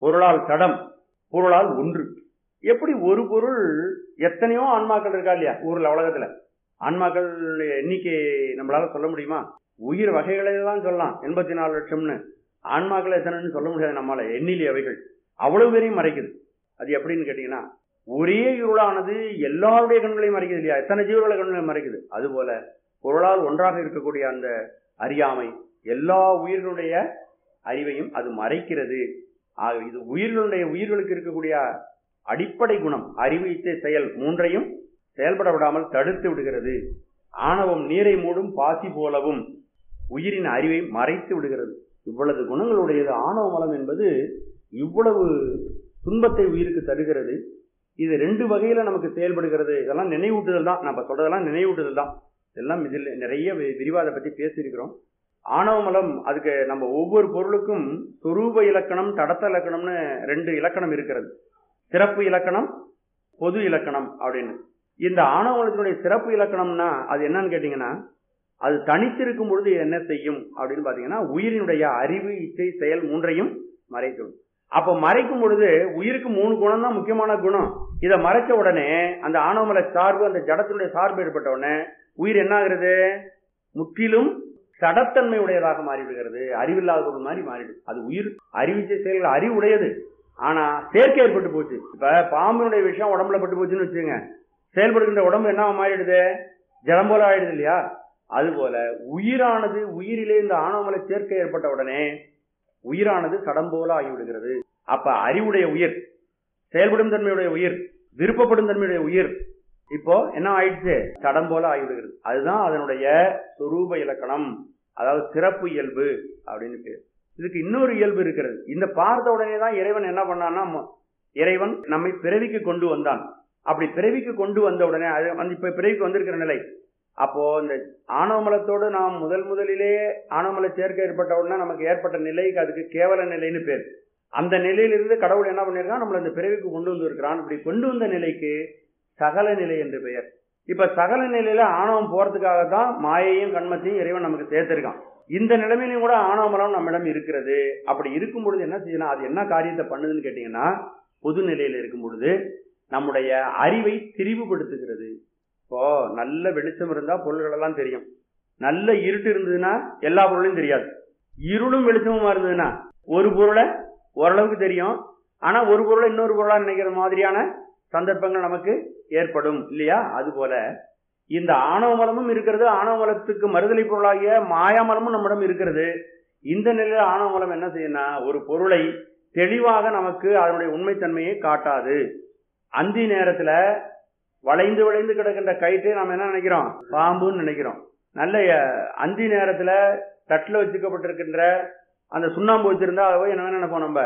பொருளால் தடம் பொருளால் ஒன்று எப்படி ஒரு பொருள் எத்தனையோ ஆன்மாக்கள் இருக்கா இல்லையா ஊர்ல உலகத்துல ஆன்மாக்கள் எண்ணிக்கை நம்மளால சொல்ல முடியுமா உயிர் வகைகளை தான் சொல்லலாம் எண்பத்தி நாலு லட்சம்னு ஆன்மாக்கள் எத்தனைன்னு சொல்ல முடியாது நம்மளால எண்ணிலி அவைகள் அவ்வளவு பேரையும் மறைக்குது அது எப்படின்னு கேட்டீங்கன்னா ஒரே இருளானது எல்லாருடைய கண்களையும் மறைக்குது இல்லையா எத்தனை ஜீவர்களை கண்களையும் மறைக்குது அதுபோல பொருளால் ஒன்றாக இருக்கக்கூடிய அந்த அறியாமை எல்லா உயிர்களுடைய அறிவையும் அது மறைக்கிறது ஆக இது உயிர்களுடைய உயிர்களுக்கு இருக்கக்கூடிய அடிப்படை குணம் அறிவு இச்சை செயல் மூன்றையும் செயல்பட விடாமல் தடுத்து விடுகிறது ஆணவம் நீரை மூடும் பாசி போலவும் உயிரின் அறிவை மறைத்து விடுகிறது இவ்வளவு குணங்களுடையது ஆணவ மலம் என்பது இவ்வளவு துன்பத்தை உயிருக்கு தருகிறது இது ரெண்டு வகையில நமக்கு செயல்படுகிறது இதெல்லாம் நினைவூட்டுதல் தான் நம்ம சொல்றதெல்லாம் நினைவூட்டுதல் தான் இதெல்லாம் இதில் நிறைய வி- விரிவா அதை பத்தி பேசியிருக்கிறோம் ஆணவ மலம் அதுக்கு நம்ம ஒவ்வொரு பொருளுக்கும் சொரூப இலக்கணம் தடத்த இலக்கணம்னு ரெண்டு இலக்கணம் இருக்கிறது சிறப்பு இலக்கணம் பொது இலக்கணம் அப்படின்னு இந்த ஆணவ மலத்தினுடைய சிறப்பு இலக்கணம்னா அது என்னன்னு கேட்டீங்கன்னா அது தனித்திருக்கும் பொழுது என்ன செய்யும் அப்படின்னு பாத்தீங்கன்னா உயிரினுடைய அறிவு இச்சை செயல் மூன்றையும் மறைத்துடும் அப்ப மறைக்கும் பொழுது உயிருக்கு மூணு குணம் தான் முக்கியமான குணம் இதை மறைச்ச உடனே அந்த ஆணவமல சார்பு அந்த ஜடத்தினுடைய சார்பு ஏற்பட்ட உடனே உயிர் என்ன ஆகுறது முற்றிலும் சடத்தன்மை உடையதாக மாறிவிடுகிறது அறிவில்லாத ஒரு மாதிரி மாறிடும் அது உயிர் அறிவிச்சை செயல்கள் அறிவு உடையது ஆனா சேர்க்கை ஏற்பட்டு போச்சு இப்ப பாம்பினுடைய விஷயம் உடம்புல பட்டு போச்சுன்னு வச்சுங்க செயல்படுகின்ற உடம்பு என்ன மாறிடுது ஜலம் போல ஆயிடுது இல்லையா அதுபோல உயிரானது உயிரிலே இந்த ஆணவமலை சேர்க்கை ஏற்பட்ட உடனே உயிரானது சடம் போல ஆகிவிடுகிறது அப்ப அறிவுடைய உயிர் செயல்படும் தன்மையுடைய உயிர் விருப்பப்படும் தன்மையுடைய உயிர் இப்போ என்ன ஆயிடுச்சு சடம் போல ஆகிவிடுகிறது அதுதான் அதனுடைய சொரூப இலக்கணம் அதாவது சிறப்பு இயல்பு அப்படின்னு பேர் இதுக்கு இன்னொரு இயல்பு இருக்கிறது இந்த பார்த்த உடனே தான் இறைவன் என்ன பண்ணான்னா ம- இறைவன் நம்மை பிறவிக்கு கொண்டு வந்தான் அப்படி பிறவிக்கு கொண்டு வந்த உடனே அது வந்து இப்ப பிறவிக்கு வந்திருக்கிற நிலை அப்போ இந்த ஆணவமலத்தோடு நாம் முதல் முதலிலே ஆணவமல சேர்க்கை ஏற்பட்ட உடனே நமக்கு ஏற்பட்ட நிலைக்கு அதுக்கு கேவல நிலைன்னு பேர் அந்த நிலையிலிருந்து கடவுள் என்ன பண்ணிருக்கான் நம்மள இந்த பிறவிக்கு கொண்டு வந்திருக்கிறான் இப்படி கொண்டு வந்த நிலைக்கு சகல நிலை என்று பெயர் இப்ப சகல நிலையில ஆணவம் போறதுக்காக தான் மாயையும் கண்மத்தையும் இறைவன் நமக்கு சேர்த்திருக்கான் இந்த நிலைமையிலும் கூட ஆணவமலம் நம்மிடம் இருக்கிறது அப்படி இருக்கும் பொழுது என்ன செய்யணும் அது என்ன காரியத்தை பண்ணுதுன்னு கேட்டீங்கன்னா பொது நிலையில இருக்கும் பொழுது நம்முடைய அறிவை திரிவுபடுத்துகிறது இப்போ நல்ல வெளிச்சம் இருந்தா பொருள்கள் எல்லாம் தெரியும் நல்ல இருட்டு இருந்ததுன்னா எல்லா பொருளையும் தெரியாது இருளும் வெளிச்சமுமா இருந்ததுன்னா ஒரு பொருளை ஓரளவுக்கு தெரியும் ஆனா ஒரு பொருளை இன்னொரு பொருளா நினைக்கிற மாதிரியான சந்தர்ப்பங்கள் நமக்கு ஏற்படும் இல்லையா அதுபோல இந்த ஆணவ மலமும் இருக்கிறது ஆணவ மலத்துக்கு மறுதலை பொருளாகிய மாயாமலமும் நம்மிடம் இருக்கிறது இந்த நிலையில ஆணவ மலம் என்ன செய்யணும்னா ஒரு பொருளை தெளிவாக நமக்கு அதனுடைய உண்மைத்தன்மையை காட்டாது அந்தி நேரத்துல வளைந்து வளைந்து கிடக்கின்ற கயிற்றை நாம் என்ன நினைக்கிறோம் பாம்புன்னு நினைக்கிறோம் நல்ல அஹ், அந்தி நேரத்துல தட்டுல வச்சுக்கப்பட்டிருக்கின்ற அந்த சுண்ணாம்பு வச்சிருந்தா அதை போய் என்ன நினைப்போம் நம்ம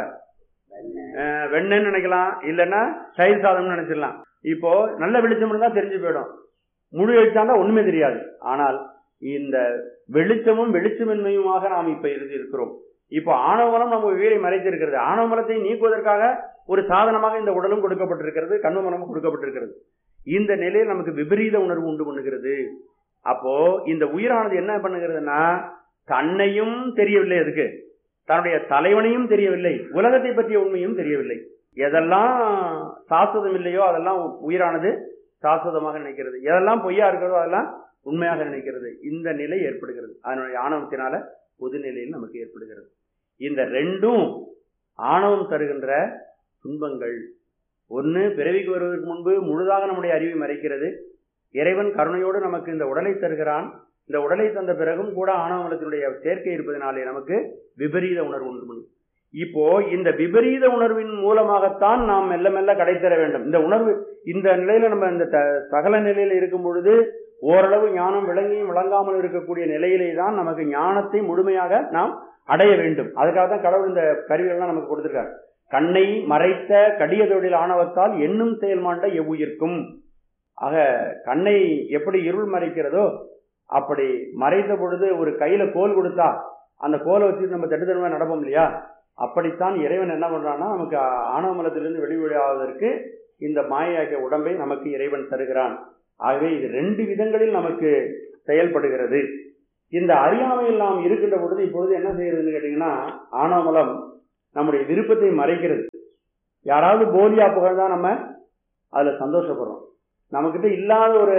அஹ், வெண்ணெய்ன்னு நினைக்கலாம் இல்லைன்னா தயிர் சாதம்னு நினைச்சிடலாம் இப்போ நல்ல வெளிச்சம் இருந்தா தெரிஞ்சு போயிடும் முழு வெளிச்சாண்டா ஒண்ணுமே தெரியாது ஆனால் இந்த வெளிச்சமும் வெளிச்சமின்மையுமாக நாம் இப்ப இருந்து இருக்கிறோம் இப்போ ஆணவமலம் நம்ம உயிரை மறைத்திருக்கிறது ஆணவமலத்தை நீக்குவதற்காக ஒரு சாதனமாக இந்த உடலும் கொடுக்கப்பட்டிருக்கிறது கண்மமலமும் கொடுக்கப்பட்டிருக்கிறது இந்த நிலையில் நமக்கு விபரீத உணர்வு உண்டு பண்ணுகிறது அப்போ இந்த உயிரானது என்ன பண்ணுகிறதுனா தன்னையும் தெரியவில்லை அதுக்கு தன்னுடைய தலைவனையும் தெரியவில்லை உலகத்தை பற்றிய உண்மையும் தெரியவில்லை எதெல்லாம் சாஸ்வதம் இல்லையோ அதெல்லாம் உயிரானது சாஸ்வதமாக நினைக்கிறது எதெல்லாம் பொய்யா இருக்கிறதோ அதெல்லாம் உண்மையாக நினைக்கிறது இந்த நிலை ஏற்படுகிறது அதனுடைய ஆணவத்தினால பொது நிலையில் நமக்கு ஏற்படுகிறது இந்த ரெண்டும் ஆணவம் தருகின்ற துன்பங்கள் ஒன்று பிறவிக்கு வருவதற்கு முன்பு முழுதாக நம்முடைய அறிவை மறைக்கிறது இறைவன் கருணையோடு நமக்கு இந்த உடலை தருகிறான் இந்த உடலை தந்த பிறகும் கூட ஆணவமலத்தினுடைய சேர்க்கை இருப்பதனாலே நமக்கு விபரீத உணர்வு உண்டு பண்ணும். இப்போ இந்த விபரீத உணர்வின் மூலமாகத்தான் நாம் மெல்ல மெல்ல கடை தர வேண்டும் இந்த உணர்வு இந்த நிலையில நம்ம இந்த த- சகல நிலையில இருக்கும் பொழுது ஓரளவு ஞானம் விளங்கியும் விளங்காமல் இருக்கக்கூடிய நிலையிலே தான் நமக்கு ஞானத்தை முழுமையாக நாம் அடைய வேண்டும் அதுக்காக தான் கடவுள் இந்த கருவிகள்லாம் நமக்கு கொடுத்திருக்கார் கண்ணை மறைத்த கடிய தொழில் ஆணவத்தால் எண்ணும் செயல்மாண்ட எவ்வுயிர்க்கும் ஆக கண்ணை எப்படி இருள் மறைக்கிறதோ அப்படி மறைத்த பொழுது ஒரு கையில கோல் கொடுத்தா அந்த கோலை வச்சு நம்ம தட்டு தடுமா நடப்போம் இல்லையா அப்படித்தான் இறைவன் என்ன பண்றான்னா நமக்கு ஆணவமலத்திலிருந்து வெளிவழியாவதற்கு இந்த மாயாகிய உடம்பை நமக்கு இறைவன் தருகிறான் ஆகவே இது ரெண்டு விதங்களில் நமக்கு செயல்படுகிறது இந்த அறியாமையில் நாம் இருக்கின்ற பொழுது இப்பொழுது என்ன செய்யறதுன்னு கேட்டீங்கன்னா ஆணவமலம் நம்முடைய விருப்பத்தை மறைக்கிறது யாராவது போலியா புகழ்ந்தா நம்ம அதுல சந்தோஷப்படுறோம் நம்மகிட்ட இல்லாத ஒரு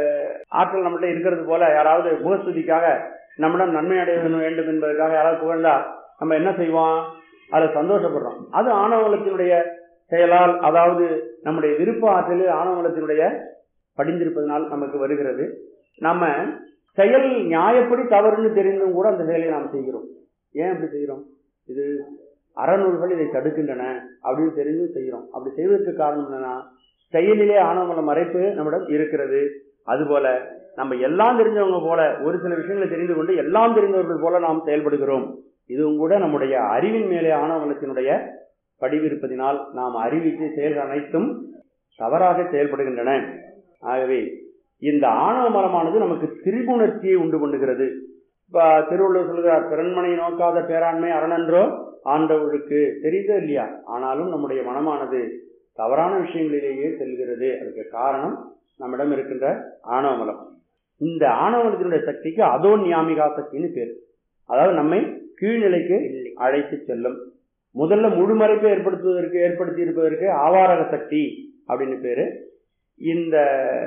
ஆற்றல் நம்மகிட்ட இருக்கிறது போல யாராவது முகஸ்துதிக்காக நம்மிடம் நன்மை அடைய வேண்டும் என்பதற்காக யாராவது புகழ்ந்தா நம்ம என்ன செய்வோம் அதுல சந்தோஷப்படுறோம் அது ஆணவலத்தினுடைய செயலால் அதாவது நம்முடைய விருப்ப ஆற்றலில் ஆணவலத்தினுடைய படிந்திருப்பதனால் நமக்கு வருகிறது நம்ம செயல் நியாயப்படி தவறுன்னு தெரிந்தும் கூட அந்த செயலை நாம் செய்கிறோம் ஏன் அப்படி செய்கிறோம் இது அறநூல்கள் இதை தடுக்கின்றன அப்படின்னு தெரிஞ்சும் செய்கிறோம் அப்படி செய்வதற்கு காரணம் என்னன்னா செயலிலே ஆணவமல மறைப்பு நம்மிடம் இருக்கிறது அதுபோல நம்ம எல்லாம் தெரிஞ்சவங்க போல ஒரு சில விஷயங்களை தெரிந்து கொண்டு எல்லாம் தெரிந்தவர்கள் போல நாம் செயல்படுகிறோம் இதுவும் கூட நம்முடைய அறிவின் மேலே ஆணவமலத்தினுடைய படிவிருப்பதினால் நாம் அறிவித்து செயல்கள் அனைத்தும் தவறாக செயல்படுகின்றன ஆகவே இந்த ஆணவ மலமானது நமக்கு திரிபுணர்ச்சியை உண்டு பண்ணுகிறது இப்ப திருவள்ளுவர் சொல்கிறார் பிறன்மனை நோக்காத பேராண்மை அரணன்றோ ஆண்டவர்களுக்கு தெரியுதோ இல்லையா ஆனாலும் நம்முடைய மனமானது தவறான விஷயங்களிலேயே செல்கிறது அதுக்கு காரணம் நம்மிடம் இருக்கின்ற ஆணவமலம் இந்த ஆணவமலத்தினுடைய சக்திக்கு அதோ நியாமிகா சக்தின்னு பேர் அதாவது நம்மை கீழ்நிலைக்கு அழைத்து செல்லும் முதல்ல முழுமறைப்பை ஏற்படுத்துவதற்கு ஏற்படுத்தி இருப்பதற்கு ஆவாரக சக்தி அப்படின்னு பேரு இந்த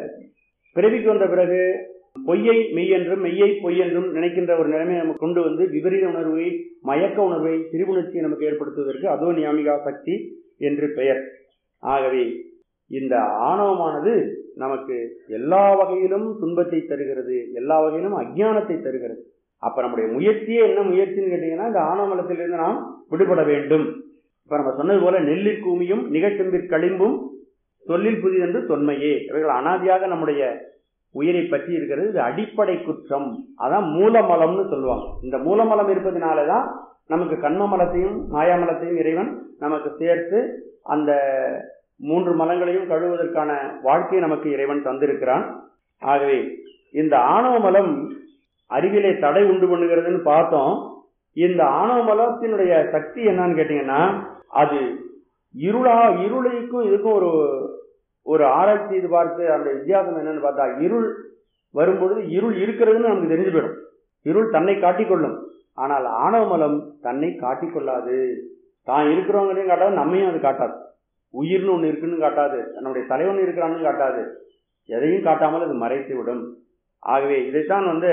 பிறவிக்கு வந்த பிறகு பொய்யை மெய் என்றும் மெய்யை பொய் என்றும் நினைக்கின்ற ஒரு நிலைமையை நமக்கு கொண்டு வந்து விபரீத உணர்வை மயக்க உணர்வை திரிபுணர்ச்சியை நமக்கு ஏற்படுத்துவதற்கு அதோ நியாமிகா சக்தி என்று பெயர் ஆகவே இந்த ஆணவமானது நமக்கு எல்லா வகையிலும் துன்பத்தை தருகிறது எல்லா வகையிலும் அஜ்ஞானத்தை தருகிறது அப்ப நம்முடைய முயற்சியே என்ன முயற்சின்னு கேட்டீங்கன்னா இந்த ஆணவமலத்திலிருந்து நாம் விடுபட வேண்டும் இப்ப நம்ம சொன்னது போல நெல்லிற் கூமியும் நிகழ்ச்செம்பிற் களிம்பும் சொல்லில் புதிதென்று தொன்மையே இவைகள் அனாதியாக நம்முடைய உயிரை பற்றி இருக்கிறது இது அடிப்படை குற்றம் அதான் மூலமலம்னு சொல்லுவாங்க இந்த மூலமலம் இருப்பதனாலதான் நமக்கு கண்மமலத்தையும் மாயாமலத்தையும் இறைவன் நமக்கு சேர்த்து அந்த மூன்று மலங்களையும் கழுவுவதற்கான வாழ்க்கையை நமக்கு இறைவன் தந்திருக்கிறான் ஆகவே இந்த ஆணவ மலம் அறிவிலே தடை உண்டு பண்ணுகிறதுன்னு பார்த்தோம் இந்த ஆணவ மலத்தினுடைய சக்தி என்னன்னு கேட்டீங்கன்னா அது இருளா இருளைக்கும் இதுக்கும் ஒரு ஒரு ஆராய்ச்சி இது பார்த்து அந்த வித்தியாசம் என்னன்னு பார்த்தா இருள் வரும்பொழுது இருள் இருக்கிறதுன்னு நமக்கு தெரிஞ்சு போயிடும் இருள் தன்னை காட்டிக்கொள்ளும் ஆனால் ஆணவ மலம் தன்னை காட்டிக்கொள்ளாது தான் இருக்கிறவங்களையும் காட்டாது நம்மையும் அது காட்டாது உயிர்னு ஒன்று இருக்குன்னு காட்டாது நம்முடைய தலைவன் இருக்கிறான்னு காட்டாது எதையும் காட்டாமல் அது மறைத்து விடும் ஆகவே இதைத்தான் வந்து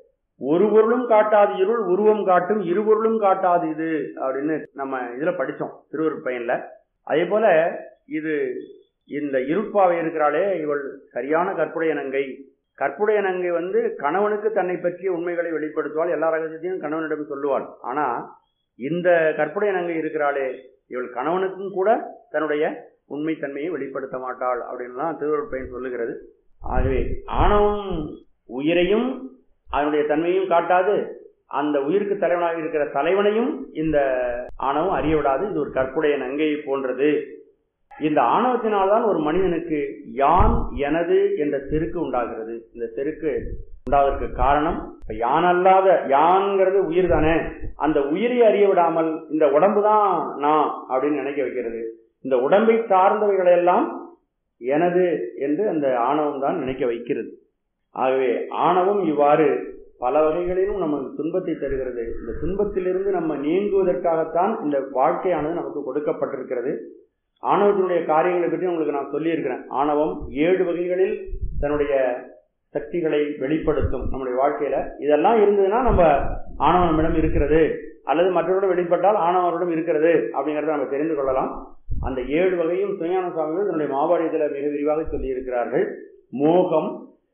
ஒரு பொருளும் காட்டாது இருள் உருவம் காட்டும் இருபொருளும் காட்டாது இது அப்படின்னு நம்ம இதுல படிச்சோம் திருவருட் பயன்ல அதே போல இது இந்த இருப்பாவை இருக்கிறாளே இவள் சரியான கற்புடைய நங்கை கற்புடைய நங்கை வந்து கணவனுக்கு தன்னை பற்றிய உண்மைகளை வெளிப்படுத்துவாள் எல்லா ரகசியத்தையும் கணவனிடம் சொல்லுவாள் ஆனா இந்த கற்புடைய நங்கை இருக்கிறாளே இவள் கணவனுக்கும் கூட தன்னுடைய உண்மைத்தன்மையை வெளிப்படுத்த மாட்டாள் அப்படின்லாம் திருவருட்பயன் சொல்லுகிறது ஆகவே ஆணவம் உயிரையும் அதனுடைய தன்மையும் காட்டாது அந்த உயிருக்கு தலைவனாக இருக்கிற தலைவனையும் இந்த ஆணவம் அறிய விடாது இது ஒரு கற்புடைய நங்கை போன்றது இந்த ஆணவத்தினால்தான் ஒரு மனிதனுக்கு யான் எனது என்ற செருக்கு உண்டாகிறது இந்த செருக்கு உண்டாவதற்கு காரணம் யான் அல்லாத யான்ங்கிறது உயிர் தானே அந்த உயிரை அறிய விடாமல் இந்த உடம்பு தான் நான் அப்படின்னு நினைக்க வைக்கிறது இந்த உடம்பை சார்ந்தவைகளை எல்லாம் எனது என்று அந்த ஆணவம் தான் நினைக்க வைக்கிறது ஆகவே ஆணவம் இவ்வாறு பல வகைகளிலும் நமக்கு துன்பத்தை தருகிறது இந்த துன்பத்திலிருந்து நம்ம நீங்குவதற்காகத்தான் இந்த வாழ்க்கையானது நமக்கு கொடுக்கப்பட்டிருக்கிறது ஆணவத்தினுடைய காரியங்களை பற்றி உங்களுக்கு நான் சொல்லியிருக்கிறேன் ஆணவம் ஏழு வகைகளில் தன்னுடைய சக்திகளை வெளிப்படுத்தும் நம்முடைய வாழ்க்கையில இதெல்லாம் இருந்ததுன்னா நம்ம ஆணவம் நம்மிடம் இருக்கிறது அல்லது மற்றவரிடம் வெளிப்பட்டால் ஆணவரிடம் இருக்கிறது அப்படிங்கறத நம்ம தெரிந்து கொள்ளலாம் அந்த ஏழு வகையும் சுயான சுவாமிகள் தன்னுடைய மாபாடியத்தில் மிக விரிவாக சொல்லி இருக்கிறார்கள் மோகம்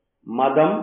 மதம்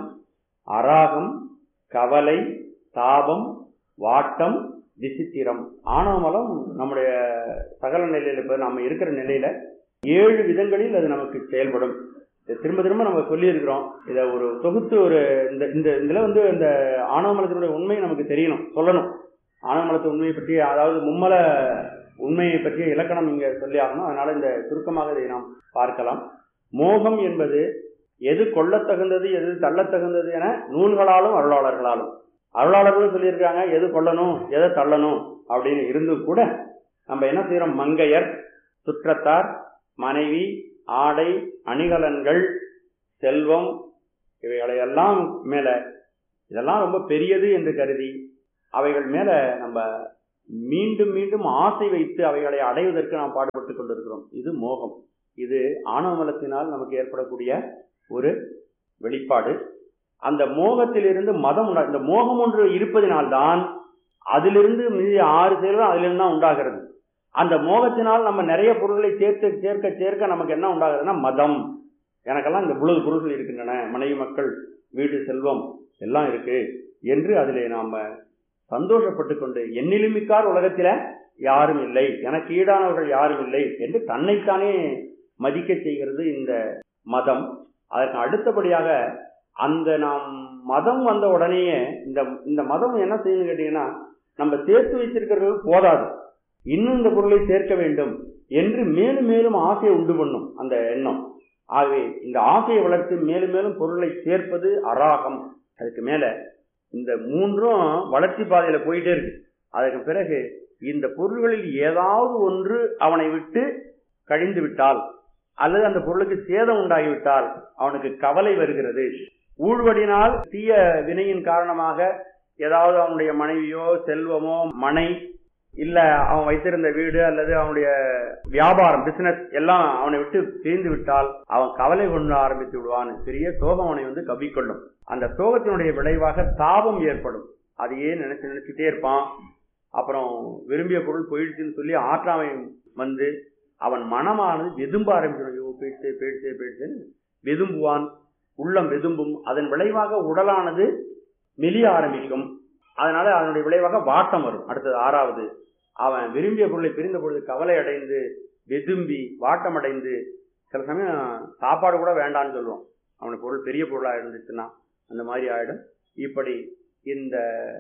அராகம் கவலை தாபம் வாட்டம் விசித்திரம் ஆணவமலம் நம்முடைய சகல நிலையில இப்ப நம்ம இருக்கிற நிலையில ஏழு விதங்களில் அது நமக்கு செயல்படும் திரும்ப திரும்ப நம்ம சொல்லி இருக்கிறோம் இதை ஒரு தொகுத்து ஒரு இந்த இந்த இதுல வந்து இந்த ஆணவமலத்தினுடைய உண்மை நமக்கு தெரியணும் சொல்லணும் ஆணவமலத்து உண்மையை பற்றி அதாவது மும்மல உண்மையை பற்றிய இலக்கணம் இங்க சொல்லி ஆகணும் அதனால இந்த சுருக்கமாக இதை நாம் பார்க்கலாம் மோகம் என்பது எது கொள்ளத்தகுந்தது எது தள்ளத்தகுந்தது என நூல்களாலும் அருளாளர்களாலும் அருளாளர்களும் சொல்லியிருக்காங்க எது கொள்ளணும் எதை தள்ளணும் அப்படின்னு இருந்தும் கூட நம்ம என்ன செய்யறோம் மங்கையர் சுற்றத்தார் மனைவி ஆடை அணிகலன்கள் செல்வம் இவைகளை எல்லாம் மேல இதெல்லாம் ரொம்ப பெரியது என்று கருதி அவைகள் மேல நம்ம மீண்டும் மீண்டும் ஆசை வைத்து அவைகளை அடைவதற்கு நாம் பாடுபட்டு கொண்டிருக்கிறோம் இது மோகம் இது ஆணவ மலத்தினால் நமக்கு ஏற்படக்கூடிய ஒரு வெளிப்பாடு அந்த மோகத்திலிருந்து மதம் உண்டா இந்த மோகம் ஒன்று இருப்பதினால்தான் அதிலிருந்து மீதி ஆறு செயல்கள் அதிலிருந்து தான் உண்டாகிறது அந்த மோகத்தினால் நம்ம நிறைய பொருள்களை சேர்த்து சேர்க்க சேர்க்க நமக்கு என்ன உண்டாகுதுன்னா மதம் எனக்கெல்லாம் இந்த இவ்வளவு பொருள்கள் இருக்கின்றன மனைவி மக்கள் வீடு செல்வம் எல்லாம் இருக்கு என்று அதிலே நாம சந்தோஷப்பட்டு கொண்டு என்னிலுமிக்கார் உலகத்தில யாரும் இல்லை எனக்கு ஈடானவர்கள் யாரும் இல்லை என்று தன்னைத்தானே மதிக்க செய்கிறது இந்த மதம் அதற்கு அடுத்தபடியாக அந்த நாம் மதம் வந்த உடனேயே இந்த இந்த மதம் என்ன செய்யுன்னு கேட்டீங்கன்னா நம்ம சேர்த்து வச்சிருக்கிறது போதாது இன்னும் இந்த பொருளை சேர்க்க வேண்டும் என்று மேலும் மேலும் ஆசையை உண்டு பண்ணும் அந்த எண்ணம் ஆகவே இந்த ஆசையை வளர்த்து மேலும் மேலும் பொருளை சேர்ப்பது அராகம் அதுக்கு மேல இந்த மூன்றும் வளர்ச்சி பாதையில போயிட்டே இருக்கு அதுக்கு பிறகு இந்த பொருள்களில் ஏதாவது ஒன்று அவனை விட்டு கழிந்து விட்டால் அல்லது அந்த பொருளுக்கு சேதம் உண்டாகிவிட்டால் அவனுக்கு கவலை வருகிறது ஊழ்வடினால் தீய வினையின் காரணமாக ஏதாவது அவனுடைய மனைவியோ செல்வமோ மனை இல்ல அவன் வைத்திருந்த வீடு அல்லது அவனுடைய வியாபாரம் பிசினஸ் எல்லாம் அவனை விட்டு பிரிந்து விட்டால் அவன் கவலை கொண்டு ஆரம்பித்து விடுவான் பெரிய சோகம் அவனை வந்து கவ்விக்கொள்ளும் அந்த சோகத்தினுடைய விளைவாக தாபம் ஏற்படும் அதையே நினைச்சு நினைச்சுட்டே இருப்பான் அப்புறம் விரும்பிய பொருள் போயிடுச்சுன்னு சொல்லி ஆற்றாமை வந்து அவன் மனமானது வெதும்ப ஆரம்பிச்சிடும் ஐயோ போயிடுச்சு போயிடுச்சு போயிடுச்சுன்னு வெதும்புவான் உள்ளம் வெதும்பும் அதன் விளைவாக உடலானது மெலிய ஆரம்பிக்கும் அதனால அதனுடைய விளைவாக வாட்டம் வரும் அடுத்தது ஆறாவது அவன் விரும்பிய பொருளை பிரிந்த பொழுது கவலை அடைந்து வெதும்பி வாட்டம் அடைந்து சில சமயம் சாப்பாடு கூட வேண்டான்னு சொல்லுவோம் அவனுக்கு பொருள் பெரிய பொருளா இருந்துச்சுன்னா அந்த மாதிரி ஆயிடும் இப்படி இந்த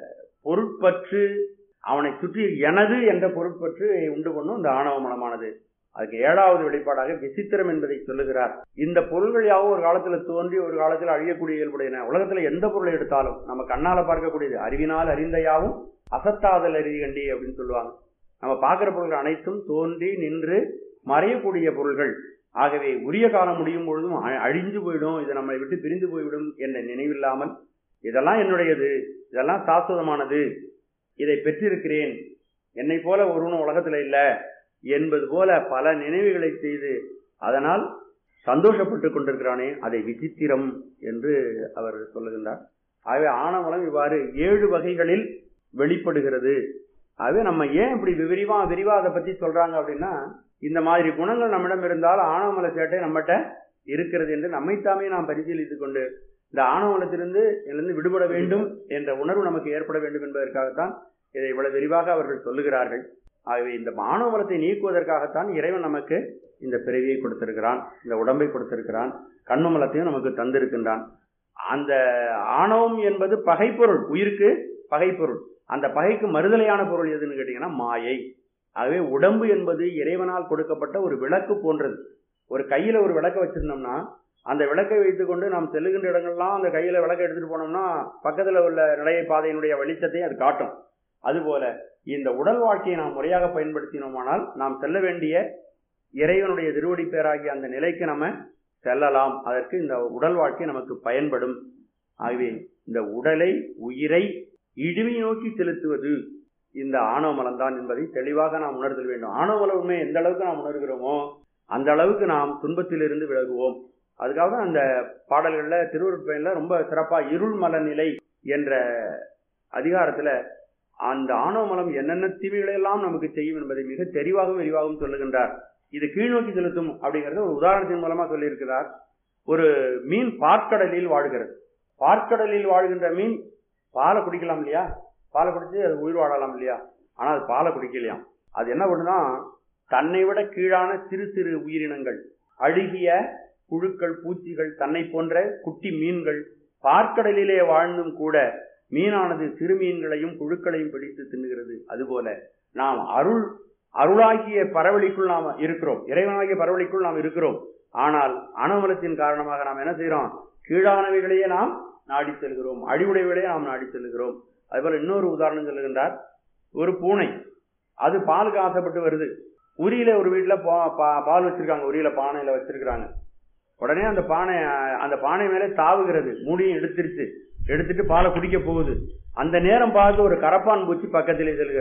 பொருட்பற்று அவனை சுற்றி எனது என்ற பொருட்பற்று உண்டு பண்ணும் இந்த ஆணவ மனமானது அதுக்கு ஏழாவது வெளிப்பாடாக விசித்திரம் என்பதை சொல்லுகிறார் இந்த பொருள்கள் யாவும் ஒரு காலத்துல தோன்றி ஒரு காலத்தில் அழியக்கூடிய இயல்புடையன உலகத்துல எந்த பொருளை எடுத்தாலும் நம்ம கண்ணால பார்க்கக்கூடியது அறிவினால் அறிந்த யாவும் அசத்தாதல் அறிகண்டி அப்படின்னு சொல்லுவாங்க நம்ம பார்க்கிற பொருள்கள் அனைத்தும் தோன்றி நின்று மறையக்கூடிய பொருள்கள் ஆகவே உரிய காலம் முடியும் பொழுதும் அழிஞ்சு போயிடும் இது நம்மளை விட்டு பிரிந்து போய்விடும் என்ற நினைவில்லாமல் இதெல்லாம் என்னுடையது இதெல்லாம் சாஸ்வதமானது இதை பெற்றிருக்கிறேன் என்னை போல ஒருவனும் உலகத்துல இல்லை என்பது போல பல நினைவுகளை செய்து அதனால் சந்தோஷப்பட்டு கொண்டிருக்கிறானே அதை விசித்திரம் என்று அவர் சொல்லுகின்றார் ஆகவே ஆணவலம் இவ்வாறு ஏழு வகைகளில் வெளிப்படுகிறது ஆகவே நம்ம ஏன் இப்படி விரிவா விரிவா அதை பத்தி சொல்றாங்க அப்படின்னா இந்த மாதிரி குணங்கள் நம்மிடம் இருந்தால் ஆணவமல சேட்டை நம்மகிட்ட இருக்கிறது என்று நம்மைத்தாமே நாம் பரிசீலித்துக் கொண்டு இந்த ஆணவமலத்திலிருந்து இருந்து விடுபட வேண்டும் என்ற உணர்வு நமக்கு ஏற்பட வேண்டும் என்பதற்காகத்தான் இதை இவ்வளவு விரிவாக அவர்கள் சொல்லுகிறார்கள் ஆகவே இந்த மானவலத்தை நீக்குவதற்காகத்தான் இறைவன் நமக்கு இந்த பிறவியை கொடுத்திருக்கிறான் இந்த உடம்பை கொடுத்திருக்கிறான் கண்ணுமலத்தையும் நமக்கு தந்திருக்கின்றான் அந்த ஆணவம் என்பது பகைப்பொருள் உயிருக்கு பகைப்பொருள் அந்த பகைக்கு மறுதலையான பொருள் எதுன்னு கேட்டீங்கன்னா மாயை ஆகவே உடம்பு என்பது இறைவனால் கொடுக்கப்பட்ட ஒரு விளக்கு போன்றது ஒரு கையில ஒரு விளக்க வச்சிருந்தோம்னா அந்த விளக்கை வைத்துக்கொண்டு நாம் செல்லுகின்ற இடங்கள்லாம் அந்த கையில விளக்க எடுத்துட்டு போனோம்னா பக்கத்துல உள்ள நடைய பாதையினுடைய வெளிச்சத்தை அது காட்டும் அதுபோல இந்த உடல் வாழ்க்கையை நாம் முறையாக பயன்படுத்தினோமானால் நாம் செல்ல வேண்டிய இறைவனுடைய திருவடி பேராகிய அந்த நிலைக்கு நம்ம செல்லலாம் அதற்கு இந்த உடல் வாழ்க்கை நமக்கு பயன்படும் ஆகவே இந்த உடலை உயிரை இழிவை நோக்கி செலுத்துவது இந்த ஆணவ மலம்தான் என்பதை தெளிவாக நாம் உணர்தல் வேண்டும் ஆணவ மல உண்மை எந்த அளவுக்கு நாம் உணர்கிறோமோ அந்த அளவுக்கு நாம் துன்பத்திலிருந்து விலகுவோம் அதுக்காக தான் அந்த பாடல்கள்ல திருவருட்பயன்ல ரொம்ப சிறப்பா இருள் மல நிலை என்ற அதிகாரத்துல அந்த ஆணவ மலம் என்னென்ன தீமைகளை எல்லாம் நமக்கு செய்யும் என்பதை மிக தெளிவாகவும் விரிவாகவும் சொல்லுகின்றார் இது கீழ்நோக்கி செலுத்தும் அப்படிங்கறத ஒரு உதாரணத்தின் மூலமா சொல்லியிருக்கிறார் ஒரு மீன் பார்க்கடலில் வாழ்கிறது பார்க்கடலில் வாழ்கின்ற மீன் பாலை குடிக்கலாம் இல்லையா பாலை குடிச்சு அது உயிர் வாழலாம் இல்லையா ஆனா அது பாலை குடிக்கலையாம் அது என்ன பண்ணுனா தன்னை விட கீழான சிறு சிறு உயிரினங்கள் அழுகிய புழுக்கள் பூச்சிகள் தன்னை போன்ற குட்டி மீன்கள் பார்க்கடலிலே வாழ்ந்தும் கூட மீனானது சிறு மீன்களையும் புழுக்களையும் பிடித்து தின்னுகிறது அதுபோல நாம் அருள் அருளாகிய பரவலிக்குள் நாம் இருக்கிறோம் இறைவனாகிய பரவலிக்குள் நாம் இருக்கிறோம் ஆனால் அனவலத்தின் காரணமாக நாம் என்ன செய்யறோம் கீழானவைகளையே நாம் நாடி செல்கிறோம் அடிவுடையவைகளையே நாம் நாடி செல்கிறோம் அதுபோல இன்னொரு உதாரணம் சொல்லுகின்றார் ஒரு பூனை அது பாலுக்கு ஆசைப்பட்டு வருது உரியில ஒரு வீட்டுல பால் வச்சிருக்காங்க உரியில பானையில வச்சிருக்கிறாங்க உடனே அந்த பானை அந்த பானை மேலே தாவுகிறது மூடியும் எடுத்துருச்சு எடுத்துட்டு பாலை குடிக்க போகுது அந்த நேரம் பார்த்து ஒரு கரப்பான் பூச்சி பக்கத்திலே செல்கிறது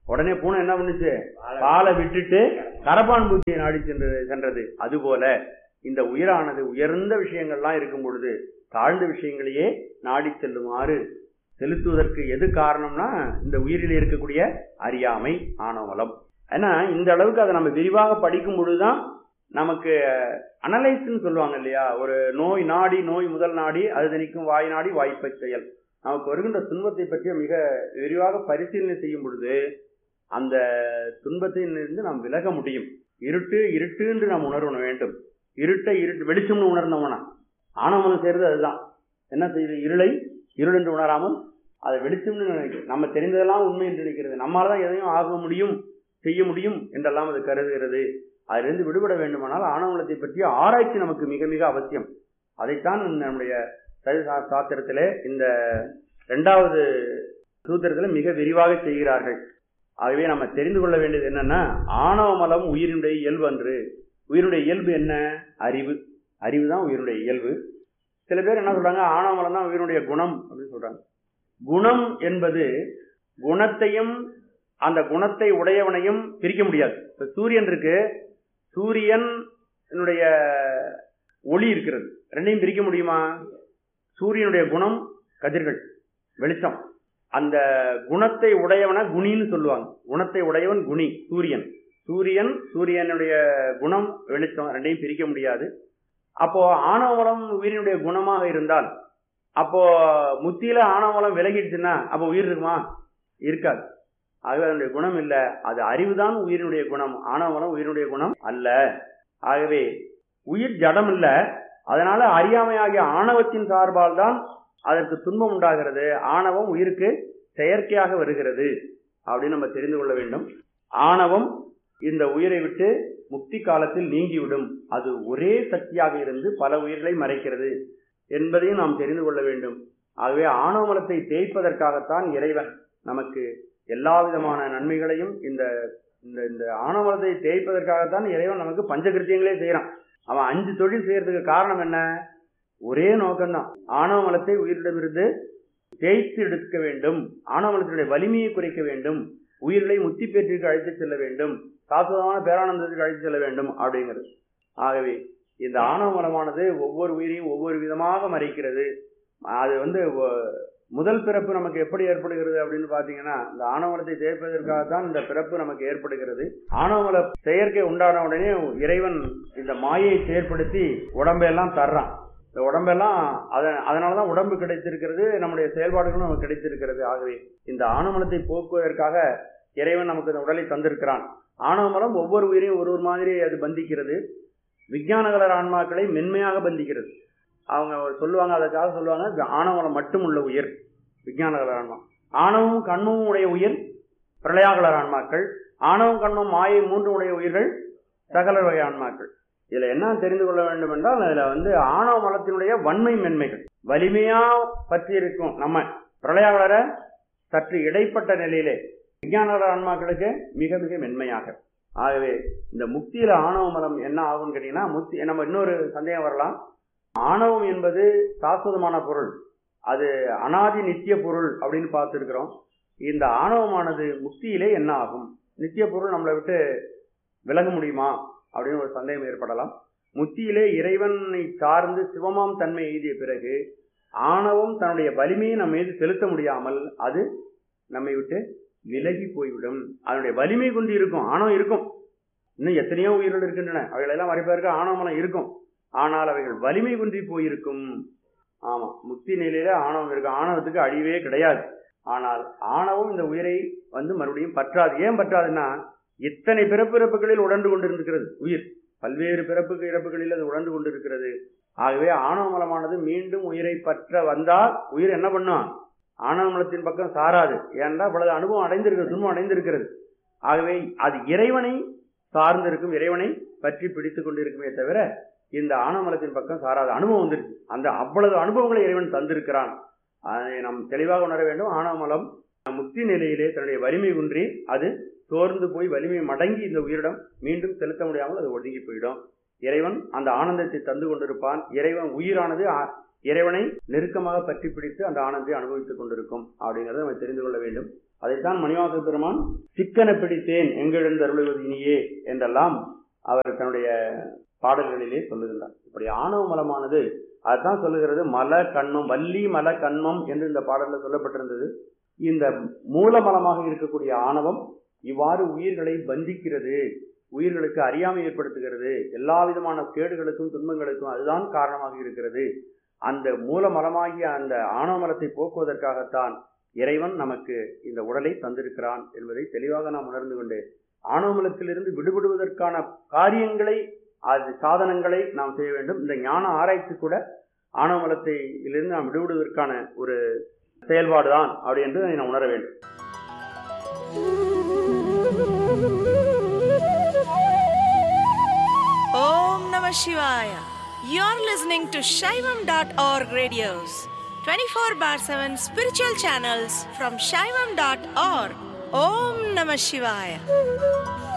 உடனே பூனை என்ன பண்ணுச்சு பாலை விட்டுட்டு கரப்பான் பூச்சியை நாடி சென்றது சென்றது அதுபோல இந்த உயிரானது உயர்ந்த விஷயங்கள்லாம் இருக்கும் பொழுது தாழ்ந்த விஷயங்களையே நாடி செல்லுமாறு செலுத்துவதற்கு எது காரணம்னா இந்த உயிரில் இருக்கக்கூடிய அறியாமை ஆணவலம் ஏன்னா இந்த அளவுக்கு அதை நம்ம விரிவாக படிக்கும் பொழுதுதான் நமக்கு அனலைஸ்ன்னு சொல்லுவாங்க இல்லையா ஒரு நோய் நாடி நோய் முதல் நாடி அது தணிக்கும் வாய் நாடி வாய்ப்பை செயல் நமக்கு வருகின்ற துன்பத்தை பற்றி மிக விரிவாக பரிசீலனை செய்யும் பொழுது அந்த துன்பத்திலிருந்து நாம் விலக முடியும் இருட்டு இருட்டு என்று நாம் உணர வேண்டும் இருட்டை இருட்டு வெளிச்சம்னு உணர்ந்தோம்னா ஆணவம் செய்யறது அதுதான் என்ன செய்யுது இருளை இருள் என்று உணராமல் அதை வெளிச்சம்னு நினைக்கிறது நம்ம தெரிந்ததெல்லாம் உண்மை என்று நினைக்கிறது நம்மால தான் எதையும் ஆக முடியும் செய்ய முடியும் என்றெல்லாம் அது கருதுகிறது அதிலிருந்து விடுபட வேண்டுமானால் ஆணவலத்தை பற்றிய ஆராய்ச்சி நமக்கு மிக மிக அவசியம் அதைத்தான் நம்முடைய சைவ சா- சாஸ்திரத்திலே இந்த இரண்டாவது சூத்திரத்தில் மிக விரிவாக செய்கிறார்கள் ஆகவே நம்ம தெரிந்து கொள்ள வேண்டியது என்னன்னா ஆணவ மலம் உயிரினுடைய இயல்பு அன்று உயிருடைய இயல்பு என்ன அறிவு அறிவு தான் உயிருடைய இயல்பு சில பேர் என்ன சொல்றாங்க ஆணவ மலம் தான் உயிருடைய குணம் அப்படின்னு சொல்றாங்க குணம் என்பது குணத்தையும் அந்த குணத்தை உடையவனையும் பிரிக்க முடியாது இப்ப சூரியன் இருக்கு சூரியன் ஒளி இருக்கிறது ரெண்டையும் பிரிக்க முடியுமா சூரியனுடைய குணம் கதிர்கள் வெளிச்சம் அந்த குணத்தை உடையவன குணின்னு சொல்லுவாங்க குணத்தை உடையவன் குணி சூரியன் சூரியன் சூரியனுடைய குணம் வெளிச்சம் ரெண்டையும் பிரிக்க முடியாது அப்போ ஆணவமலம் உயிரினுடைய குணமாக இருந்தால் அப்போ முத்தியில ஆணவமலம் விலகிடுச்சுன்னா அப்போ உயிர் இருக்குமா இருக்காது ஆகவே அதனுடைய குணம் இல்லை அது அறிவுதான் உயிரினுடைய குணம் ஆணவமலம் உயிரினுடைய குணம் அல்ல ஆகவே உயிர் ஜடம் இல்ல அதனால அறியாமையாகிய ஆணவத்தின் சார்பால் தான் அதற்கு துன்பம் உண்டாகிறது ஆணவம் உயிருக்கு செயற்கையாக வருகிறது அப்படின்னு நம்ம தெரிந்து கொள்ள வேண்டும் ஆணவம் இந்த உயிரை விட்டு முக்தி காலத்தில் நீங்கிவிடும் அது ஒரே சக்தியாக இருந்து பல உயிர்களை மறைக்கிறது என்பதையும் நாம் தெரிந்து கொள்ள வேண்டும் ஆகவே ஆணவ மலத்தை தேய்ப்பதற்காகத்தான் இறைவன் நமக்கு எல்லா விதமான நன்மைகளையும் இந்த இந்த இந்த ஆணவமலத்தை தேய்ப்பதற்காகத்தான் இறைவன் நமக்கு பஞ்சகிருத்தியங்களே செய்யறான் அவன் அஞ்சு தொழில் செய்யறதுக்கு காரணம் என்ன ஒரே நோக்கம்தான் ஆணவ மலத்தை உயிரிடமிருந்து தேய்த்து எடுக்க வேண்டும் ஆணவ மலத்தினுடைய வலிமையை குறைக்க வேண்டும் உயிர்களை முத்தி பேற்றிற்கு அழைத்து செல்ல வேண்டும் சாஸ்வதமான பேரானந்தத்துக்கு அழைத்து செல்ல வேண்டும் அப்படிங்கிறது ஆகவே இந்த ஆணவ மலமானது ஒவ்வொரு உயிரையும் ஒவ்வொரு விதமாக மறைக்கிறது அது வந்து ஒ- முதல் பிறப்பு நமக்கு எப்படி ஏற்படுகிறது அப்படின்னு பாத்தீங்கன்னா இந்த ஆணவமலத்தை தேய்ப்பதற்காகத்தான் இந்த பிறப்பு நமக்கு ஏற்படுகிறது ஆணவமல செயற்கை உண்டான உடனே இறைவன் இந்த மாயை செயற்படுத்தி உடம்பெல்லாம் தர்றான் இந்த உடம்பெல்லாம் அதன் அதனாலதான் உடம்பு கிடைத்திருக்கிறது நம்முடைய செயல்பாடுகளும் நமக்கு கிடைத்திருக்கிறது ஆகவே இந்த ஆணவமலத்தை போக்குவதற்காக இறைவன் நமக்கு இந்த உடலை தந்திருக்கிறான் ஆணவமலம் ஒவ்வொரு உயிரையும் ஒரு ஒரு மாதிரி அது பந்திக்கிறது விஞ்ஞான கலர் ஆன்மாக்களை மென்மையாக பந்திக்கிறது அவங்க சொல்லுவாங்க அதற்காக சொல்லுவாங்க இது ஆணவமலம் மட்டும் உள்ள உயிர் விஞ்ஞான கலர் ஆன்மா ஆணவமும் கண்மமும் உடைய உயிர் பிரளயாகலர் ஆன்மாக்கள் ஆணவம் கண்மம் மாயை மூன்று உடைய உயிர்கள் சகல வகை ஆன்மாக்கள் இதுல என்ன தெரிந்து கொள்ள வேண்டும் என்றால் அதுல வந்து ஆணவ மலத்தினுடைய வன்மை மென்மைகள் வலிமையா பற்றி இருக்கும் நம்ம பிரளயாகலர சற்று இடைப்பட்ட நிலையிலே விஞ்ஞான ஆன்மாக்களுக்கு மிக மிக மென்மையாக ஆகவே இந்த முக்தியில ஆணவ மலம் என்ன ஆகும்னு கேட்டீங்கன்னா முக்தி நம்ம இன்னொரு சந்தேகம் வரலாம் ஆணவம் என்பது சாஸ்வதமான பொருள் அது அனாதி நித்திய பொருள் அப்படின்னு பார்த்துருக்கிறோம் இந்த ஆணவமானது முக்தியிலே என்ன ஆகும் நித்திய பொருள் நம்மளை விட்டு விலக முடியுமா அப்படின்னு ஒரு சந்தேகம் ஏற்படலாம் முத்தியிலே இறைவனை சார்ந்து சிவமாம் தன்மை எய்திய பிறகு ஆணவம் தன்னுடைய வலிமையை நம்ம மீது செலுத்த முடியாமல் அது நம்மை விட்டு விலகி போய்விடும் அதனுடைய வலிமை கொண்டு இருக்கும் ஆணவம் இருக்கும் இன்னும் எத்தனையோ உயிர்கள் இருக்கின்றன அவைகளெல்லாம் மறைப்பதற்கு ஆணவமலம் இருக்கும் ஆனால் அவைகள் வலிமை குன்றி போயிருக்கும் ஆமா முக்தி நிலையில ஆணவம் இருக்கு ஆணவத்துக்கு அழிவே கிடையாது ஆனால் ஆணவம் இந்த உயிரை வந்து மறுபடியும் பற்றாது ஏன் பற்றாதுன்னா இத்தனை பிறப்பு இறப்புகளில் உடன்று கொண்டிருக்கிறது உயிர் பல்வேறு பிறப்புக்கு இறப்புகளில் அது உடன்று கொண்டிருக்கிறது ஆகவே ஆணவ மலமானது மீண்டும் உயிரை பற்ற வந்தால் உயிர் என்ன பண்ணும் ஆணவ மலத்தின் பக்கம் சாராது ஏன்டா இவ்வளவு அனுபவம் அடைந்திருக்கிறது துன்பம் அடைந்திருக்கிறது ஆகவே அது இறைவனை சார்ந்திருக்கும் இறைவனை பற்றி பிடித்துக் கொண்டிருக்குமே தவிர இந்த ஆணவமலத்தின் பக்கம் சாராத அனுபவம் வந்துருச்சு அந்த அவ்வளவு அனுபவங்களை இறைவன் தந்திருக்கிறான் அதை நாம் தெளிவாக உணர வேண்டும் ஆணவமலம் முக்தி நிலையிலே தன்னுடைய வலிமை குன்றி அது சோர்ந்து போய் வலிமை மடங்கி இந்த உயிரிடம் மீண்டும் செலுத்த முடியாமல் அது ஒடுங்கி போயிடும் இறைவன் அந்த ஆனந்தத்தை தந்து கொண்டிருப்பான் இறைவன் உயிரானது ஆ- இறைவனை நெருக்கமாக பற்றி பிடித்து அந்த ஆனந்தத்தை அனுபவித்துக் கொண்டிருக்கும் அப்படிங்கறத நம்ம தெரிந்து கொள்ள வேண்டும் அதைத்தான் மணிவாச பெருமான் சிக்கன பிடித்தேன் எங்கெழுந்தருளுவது இனியே என்றெல்லாம் அவர் தன்னுடைய பாடல்களிலே சொல்லுகின்றார் இப்படி ஆணவ மலமானது அதுதான் சொல்லுகிறது மல கண்மம் வள்ளி மல கண்மம் என்று இந்த பாடல்ல சொல்லப்பட்டிருந்தது இந்த மூலமலமாக இருக்கக்கூடிய ஆணவம் இவ்வாறு உயிர்களை பந்திக்கிறது உயிர்களுக்கு அறியாமை ஏற்படுத்துகிறது எல்லா விதமான கேடுகளுக்கும் துன்பங்களுக்கும் அதுதான் காரணமாக இருக்கிறது அந்த மூலமலமாகிய அந்த ஆணவ மலத்தை போக்குவதற்காகத்தான் இறைவன் நமக்கு இந்த உடலை தந்திருக்கிறான் என்பதை தெளிவாக நாம் உணர்ந்து கொண்டு ஆணவமலத்திலிருந்து விடுபடுவதற்கான காரியங்களை அது சாதனங்களை நாம் செய்ய வேண்டும் இந்த ஞான ஆராய்ச்சி கூட ஆணவமலத்தை இருந்து நாம் விடுபடுவதற்கான ஒரு செயல்பாடுதான் அப்படி என்று நான் உணர வேண்டும் Om Namah Shivaya. You're listening to Shaivam.org radios, 24 bar 7 spiritual channels from Shaivam.org. Om Namah Shivaya.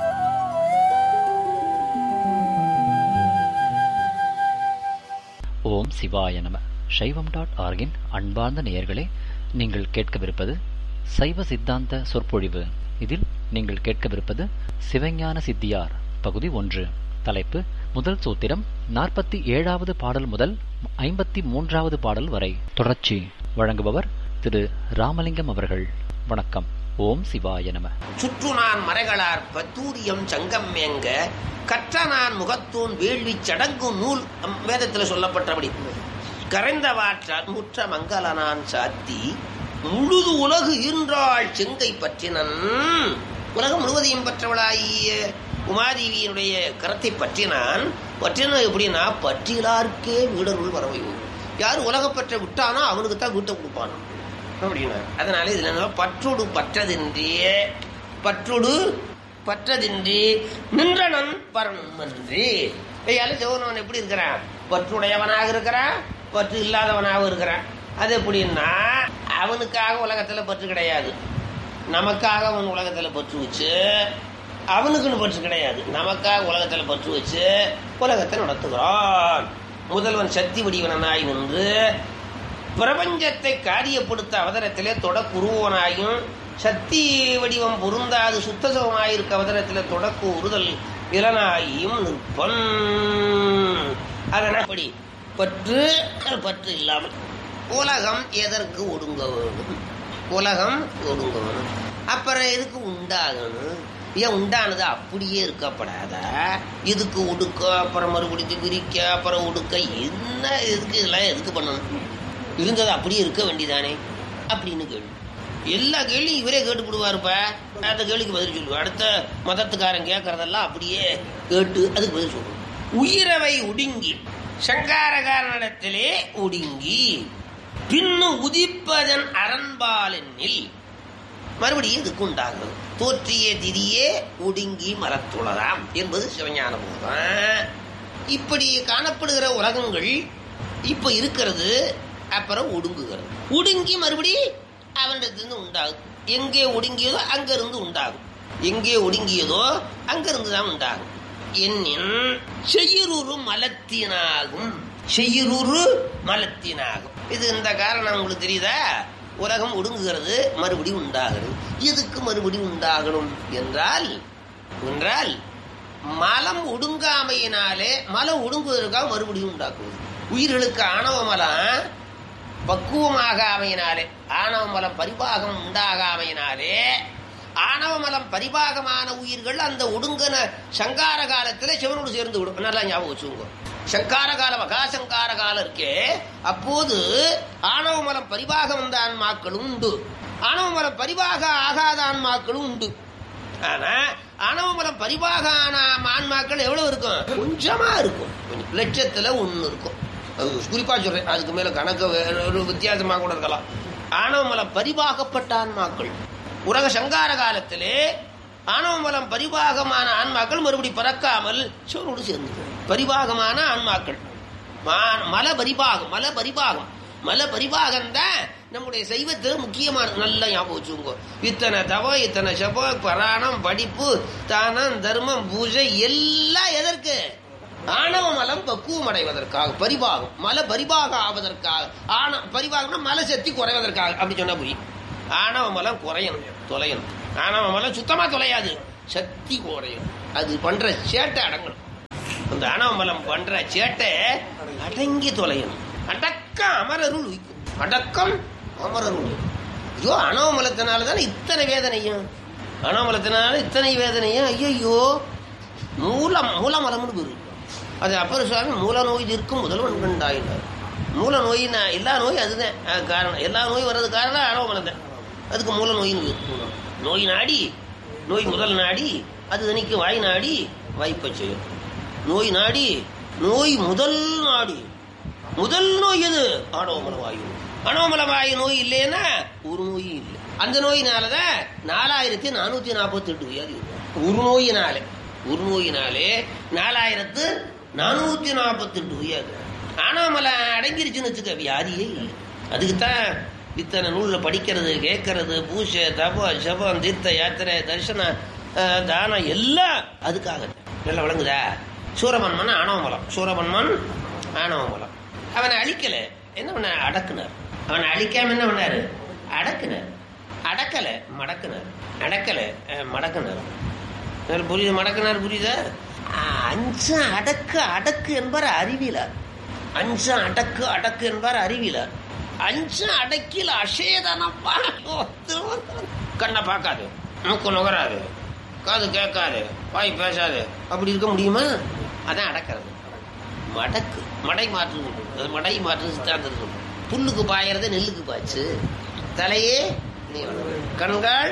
ஓம் சிவாய நம சைவம் டாட் ஆர்கின் அன்பார்ந்த நேயர்களே நீங்கள் கேட்கவிருப்பது சைவ சித்தாந்த சொற்பொழிவு இதில் நீங்கள் கேட்கவிருப்பது சிவஞான சித்தியார் பகுதி ஒன்று தலைப்பு முதல் சூத்திரம் நாற்பத்தி ஏழாவது பாடல் முதல் ஐம்பத்தி மூன்றாவது பாடல் வரை தொடர்ச்சி வழங்குபவர் திரு ராமலிங்கம் அவர்கள் வணக்கம் ஓம் சிவாய நம சுற்று நான் மறைகளார்ப்ப தூரியம் சங்கம் மேங்க கற்ற நான் முகத்தூன் வேள்வி சடங்கு நூல் அம் வேதத்துல சொல்லப்பட்டபடி கரைந்த வாற்றால் முற்ற மங்கள நான் சாத்தி முழுது உலகு ஈன்றாள் செங்கை பற்றினன் உலகம் முழுவதையும் பற்றவளாகிய உமாதேவியினுடைய கரத்தை பற்றினான் பற்றின எப்படின்னா பற்றிலார்க்கே வீடருள் வரவை யார் உலகப்பற்ற விட்டானோ அவனுக்கு தான் வீட்டை கொடுப்பானோ அப்படின்னா அதனால இதுல என்ன பற்றோடு பற்றதின்றே பற்றோடு பற்றதின்றி நின்றனன் பரன்மன்றி ஐயால ஜெகனவன் எப்படி இருக்கிறான் பற்றுடையவனாக இருக்கிறான் பற்று இல்லாதவனாக இருக்கிறான் அது எப்படின்னா அவனுக்காக உலகத்துல பற்று கிடையாது நமக்காக அவன் உலகத்துல பற்று வச்சு அவனுக்குன்னு பற்று கிடையாது நமக்காக உலகத்துல பற்று வச்சு உலகத்தை நடத்துகிறான் முதல்வன் சக்தி வடிவனாய் நின்று பிரபஞ்சத்தை காரியப்படுத்த அவதரத்திலே தொடக்குருவனாயும் சக்தி வடிவம் பொருந்தாது சுத்தசவமாயிருக்க அவதரத்திலே தொடக்கு உறுதல் இளனாயும் நிற்பன் அதனால் அப்படி பற்று பற்று இல்லாமல் உலகம் எதற்கு ஒடுங்க வேண்டும் உலகம் ஒடுங்க வேணும் அப்புறம் எதுக்கு உண்டாகணும் ஏன் உண்டானது அப்படியே இருக்கப்படாதா இதுக்கு ஒடுக்க அப்புறம் மறுபடியும் விரிக்க அப்புறம் ஒடுக்க என்ன எதுக்கு இதெல்லாம் எதுக்கு பண்ணணும் இருந்தது அப்படியே இருக்க வேண்டியதானே அப்படின்னு கேள்வி எல்லா கேள்வியும் இவரே கேட்டுப்படுவாருப்ப அந்த கேள்விக்கு பதில் சொல்லுவார் அடுத்த மதத்துக்காரன் கேட்கறதெல்லாம் அப்படியே கேட்டு அதுக்கு பதில் சொல்லுவோம் உயிரவை ஒடுங்கி சங்காரகாரனிடத்திலே ஒடுங்கி பின்னு உதிப்பதன் அரண்பாலெண்ணில் மறுபடியும் இதுக்கு உண்டாகிறது தோற்றிய திரியே ஒடுங்கி மரத்துளதாம் என்பது சிவஞான போதம் இப்படி காணப்படுகிற உலகங்கள் இப்ப இருக்கிறது அப்புறம் ஒடுங்குகிறது ஒடுங்கி மறுபடி அவனிடத்திலிருந்து உண்டாகும் எங்கே ஒடுங்கியதோ அங்கிருந்து உண்டாகும் எங்கே ஒடுங்கியதோ அங்கிருந்து தான் உண்டாகும் என்னின் செய்யுரு மலத்தினாகும் செய்யுரு மலத்தினாகும் இது இந்த காரணம் உங்களுக்கு தெரியுதா உலகம் ஒடுங்குகிறது மறுபடியும் உண்டாகிறது எதுக்கு மறுபடியும் உண்டாகணும் என்றால் என்றால் மலம் ஒடுங்காமையினாலே மலம் ஒடுங்குவதற்காக மறுபடியும் உண்டாக்குவது உயிர்களுக்கு ஆணவ மலம் பக்குவமாக அமையினாலே ஆணவ மலம் பரிபாகம் உண்டாகாமையினாலே ஆணவ மலம் பரிபாகமான உயிர்கள் அந்த ஒடுங்கின சங்கார காலத்துல சிவனோடு சேர்ந்து விடும் நல்லா ஞாபகம் வச்சுக்கோங்க சங்கார காலம் மகாசங்கார காலம் இருக்கே அப்போது ஆணவ மலம் பரிபாகம் வந்த ஆன்மாக்களும் உண்டு ஆணவ மலம் பரிபாக ஆகாத ஆன்மாக்களும் உண்டு ஆனா ஆணவ மலம் பரிபாக ஆன ஆன்மாக்கள் எவ்வளவு இருக்கும் கொஞ்சமா இருக்கும் லட்சத்துல ஒண்ணு இருக்கும் அது குறிப்பா சொல்றேன் அதுக்கு மேல கணக்கு வேற ஒரு வித்தியாசமா கூட இருக்கலாம் ஆணவ மலம் பரிபாகப்பட்ட ஆன்மாக்கள் உலக சங்கார காலத்திலே ஆணவ மலம் பரிபாகமான ஆன்மாக்கள் மறுபடி பறக்காமல் சிவனோடு சேர்ந்து பரிபாகமான ஆன்மாக்கள் மா- மல பரிபாகம் மல பரிபாகம் மல பரிபாகம் தான் நம்முடைய சைவத்தில் முக்கியமான நல்ல ஞாபகம் வச்சுக்கோங்க இத்தனை தவம் இத்தனை சபம் பராணம் படிப்பு தானம் தர்மம் பூஜை எல்லாம் எதற்கு ஆணவ மலம் பக்குவம் அடைவதற்காக பரிபாகம் மல பரிபாக ஆவதற்காக ஆன பரிபாகம்னா மல சக்தி குறைவதற்காக அப்படி சொன்னா புரியும் ஆணவ மலம் குறையணும் தொலையணும் ஆணவ மலம் சுத்தமா தொலையாது சக்தி குறையும் அது பண்ற சேட்டை அடங்கணும் அந்த ஆணவ மலம் பண்ற சேட்டை அடங்கி தொலையணும் அடக்கம் அமரருள் உய்க்கும் அடக்கம் அமரருள் ஐயோ அணவ மலத்தினால தானே இத்தனை வேதனையும் அணவ மலத்தினால இத்தனை வேதனையும் ஐயோ மூலம் மூலமலம்னு பேரு அது அப்பர் சுவாமி மூல நோய் இருக்கும் முதல்வன் கண்டாயினார் மூல நோய் எல்லா நோய் அதுதான் அது காரணம் எல்லா நோய் வர்றது காரணம் அணவ மலம் தான் அதுக்கு மூல நோயின்னு பேரு. நோய் நாடி நோய் முதல் நாடி அது தனிக்கு வாய் நாடி வாய்ப்பை செய்யும் நோய் நாடி நோய் முதல் நாடி முதல் நோய் எது ஆணவமல வாயு ஆணவமல வாயு நோய் இல்லைன்னா ஒரு நோயும் இல்லை அந்த நோயினாலதான் நாலாயிரத்தி நானூத்தி நாற்பத்தி எட்டு வியாதி வரும். ஒரு நோயினாலே ஒரு நோயினாலே நாலாயிரத்து நானூத்தி நாற்பத்தி எட்டு வியாதி ஆணவமலை அடங்கிருச்சுன்னு வச்சுக்க வியாதியே இல்லை அதுக்குத்தான் இத்தனை நூலில் படிக்கிறது கேட்கறது பூஜை தப ஜபம் தீர்த்த யாத்திரை தரிசனம் அஹ், தானம் எல்லாம் அதுக்காக நல்லா விளங்குதா சூரபன்மன் ஆணவமலம் சூரபன்மன் ஆணவமலம் அவனை அழிக்கல என்ன பண்ண அடக்குனார் அவனை அழிக்காம என்ன பண்ணாரு அடக்குனார் அடக்கல மடக்குனார் அடக்கல அஹ், மடக்குனார் நல்லா புரியுது மடக்குனார் புரியுதா அஹ், அஞ்சம் அடக்கு அடக்கு என்பார் அறிவிலார் அஞ்சம் அடக்கு அடக்கு என்பார் அறிவிலார் அஞ்சம் அடக்கில் அசேதனப்பா கண்ணை பார்க்காது மூக்கு நுகராது காது கேட்காது வாய் பேசாது அப்படி இருக்க முடியுமா அதான் அடக்கிறது மடக்கு மடை மாற்று அது மடை மாற்று சித்தாந்தம் சொல்லும். புல்லுக்கு பாயறது நெல்லுக்கு பாய்ச்சு தலையே நீ வளரு. கண்கள்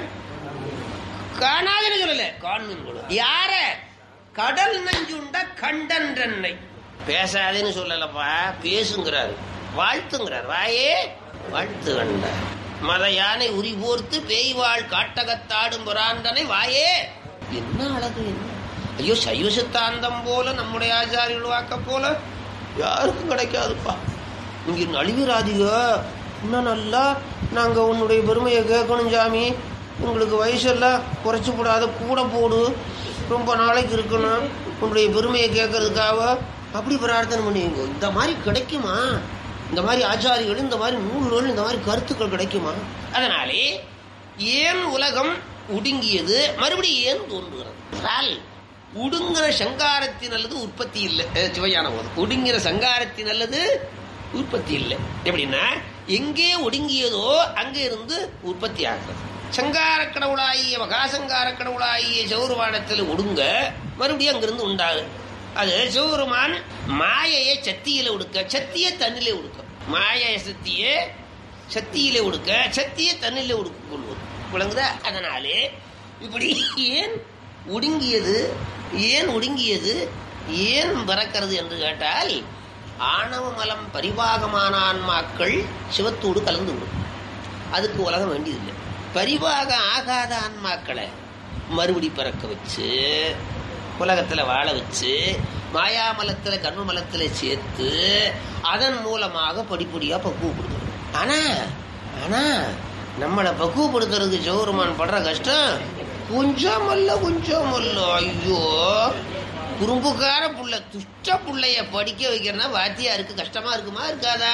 காணாதுன்னு சொல்லல காண்மின் யார கடல் நஞ்சுண்ட கண்டன்றன்னை பேசாதேன்னு சொல்லலப்பா பேசுங்கிறாரு வாழ்த்துங்கிறார் வாயே வாழ்த்து கண்ட மத யானை உரி போர்த்து பேய்வாள் காட்டகத்தாடும் புராண்டனை வாயே என்ன அழகு என்ன ஐயோ சைவ சித்தாந்தம் போல நம்முடைய ஆச்சாரியர்கள் வாக்க போல யாருக்கும் கிடைக்காதுப்பா இங்க நழுவிராதிக இன்னும் நல்லா நாங்க உன்னுடைய பெருமையை கேட்கணும் சாமி உங்களுக்கு வயசெல்லாம் குறைச்சி போடாத கூட போடு ரொம்ப நாளைக்கு இருக்கணும் உன்னுடைய பெருமையை கேட்கறதுக்காக அப்படி பிரார்த்தனை பண்ணுவீங்க இந்த மாதிரி கிடைக்குமா இந்த மாதிரி ஆச்சாரிகள் இந்த மாதிரி நூல்கள் இந்த மாதிரி கருத்துக்கள் கிடைக்குமா அதனாலே ஏன் உலகம் ஒடுங்கியது மறுபடியும் ஏன் தோன்றுகிறது என்றால் உடுங்கிற சங்காரத்தின் அல்லது உற்பத்தி இல்லை அஹ் சிவஞான போதும் ஒடுங்கிற சங்காரத்தின் அல்லது உற்பத்தி இல்லை எப்படின்னா எங்கே ஒடுங்கியதோ அங்கே இருந்து உற்பத்தி ஆகிறது சங்கார கடவுளாகிய மகாசங்கார கடவுளாகிய சௌரவானத்தில் ஒடுங்க மறுபடியும் அங்கிருந்து உண்டாகு அது சிவபெருமான் மாயையை சத்தியில உடுக்க சத்திய தண்ணிலே உடுக்க மாய சத்தியே சத்தியிலே உடுக்க சத்திய தண்ணிலே உடுக்க கொள்வது விளங்குதா அதனாலே இப்படி ஏன் ஒடுங்கியது ஏன் ஒடுங்கியது ஏன் பிறக்கிறது என்று கேட்டால் ஆணவ மலம் பரிபாகமான ஆன்மாக்கள் சிவத்தோடு கலந்து விடும் அதுக்கு உலகம் வேண்டியதில்லை பரிபாக ஆகாத ஆன்மாக்களை மறுபடி பிறக்க வச்சு உலகத்துல வாழ வச்சு மாயாமலத்துல கர்மமலத்துல சேர்த்து அதன் மூலமாக படிப்படியா பக்குவப்படுத்தணும் ஆனா ஆனா நம்மளை பக்குவப்படுத்துறதுக்கு ஜோருமான் படுற கஷ்டம் கொஞ்சம் அல்ல கொஞ்சம் அல்ல ஐயோ குறும்புக்கார புள்ள துஷ்ட புள்ளைய படிக்க வைக்கிறனா வாத்தியாருக்கு கஷ்டமா இருக்குமா இருக்காதா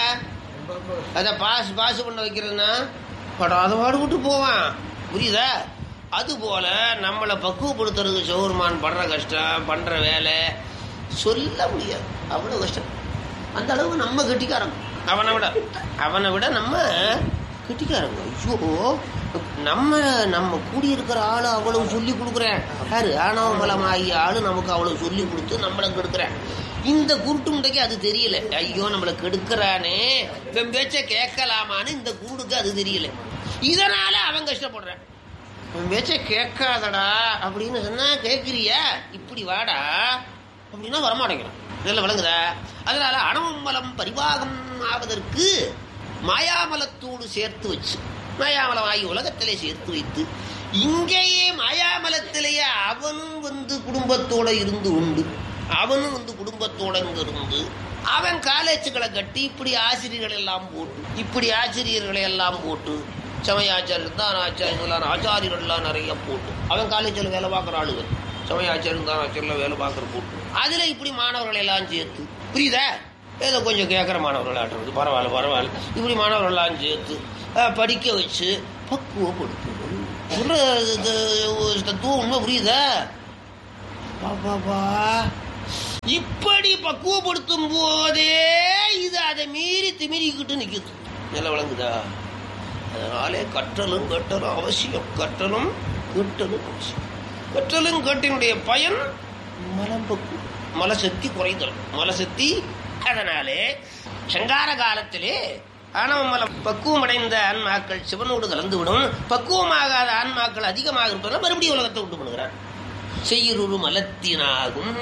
அத பாஸ் பாஸ் பண்ண வைக்கிறதுனா படாத பாடுபட்டு போவான் புரியுதா அது போல நம்மளை பக்குவப்படுத்துறதுக்கு சௌர்மான் படுற கஷ்டம் பண்ற வேலை சொல்ல முடியாது அவ்வளவு கஷ்டம் அந்த அளவுக்கு நம்ம கெட்டிக்காரங்க அவனை விட அவனை விட நம்ம கெட்டிக்காரங்க ஐயோ நம்ம நம்ம கூடியிருக்கிற ஆளு அவ்வளவு சொல்லி கொடுக்குறேன் யாரு ஆணவ பலம் ஆகிய ஆளு நமக்கு அவ்வளவு சொல்லி கொடுத்து நம்மளை கெடுக்கிறேன் இந்த குருட்டு முண்டைக்கு அது தெரியல ஐயோ நம்மளை கெடுக்கிறானே இவன் பேச்ச கேட்கலாமான்னு இந்த குருடுக்கு அது தெரியல இதனால அவன் கஷ்டப்படுறான் உன் பேச்ச கேட்காதடா அப்படின்னு சொன்னா கேட்கிறியா இப்படி வாடா அப்படின்னா வரமாட்டேங்கிறான் இதெல்லாம் விளங்குதா அதனால அணவமலம் பரிபாகம் ஆவதற்கு மாயாமலத்தோடு சேர்த்து வச்சு மாயாமலம் ஆகி உலகத்திலே சேர்த்து வைத்து இங்கேயே மாயாமலத்திலேயே அவனும் வந்து குடும்பத்தோட இருந்து உண்டு அவனும் வந்து குடும்பத்தோட இங்க இருந்து அவன் காலேஜுகளை கட்டி இப்படி ஆசிரியர்கள் எல்லாம் போட்டு இப்படி ஆசிரியர்களை எல்லாம் போட்டு சமயாச்சாரியர் தான் ஆச்சாரியர்கள் ஆச்சாரியர்கள்லாம் நிறைய போட்டு அவன் காலேஜில் வேலை பார்க்குற ஆளுங்க சமயாச்சாரியர் தான் ஆச்சாரியர்கள் வேலை பார்க்குற போட்டு அதுல இப்படி மாணவர்களை எல்லாம் சேர்த்து புரியுதா ஏதோ கொஞ்சம் கேட்குற மாணவர்கள் ஆட்டுறது பரவாயில்ல பரவாயில்ல இப்படி மாணவர்கள்லாம் சேர்த்து அஹ், படிக்க வச்சு பக்குவப்படுத்துதல் சொல்ற இது, ஒரு தத்துவம் உண்மை புரியுதா பாப்பாப்பா இப்படி பக்குவப்படுத்தும் போதே இது அதை மீறி திமிரிக்கிட்டு நிக்குது நில விளங்குதா அதனாலே கற்றலும் கட்டலும் அவசியம் கற்றலும் கேட்டலும் அவசியம் கற்றலும் கேட்டினுடைய பயன் மலம் பக்கு மலசக்தி குறைதல் மலசக்தி அதனாலே சங்கார காலத்திலே ஆணவ மலம் பக்குவமடைந்த ஆன்மாக்கள் சிவனோடு கலந்துவிடும் பக்குவமாகாத ஆன்மாக்கள் அதிகமாக இருப்பதால் மறுபடியும் உலகத்தை உண்டு பண்ணுகிறான் செய்யுரு மலத்தினாகும்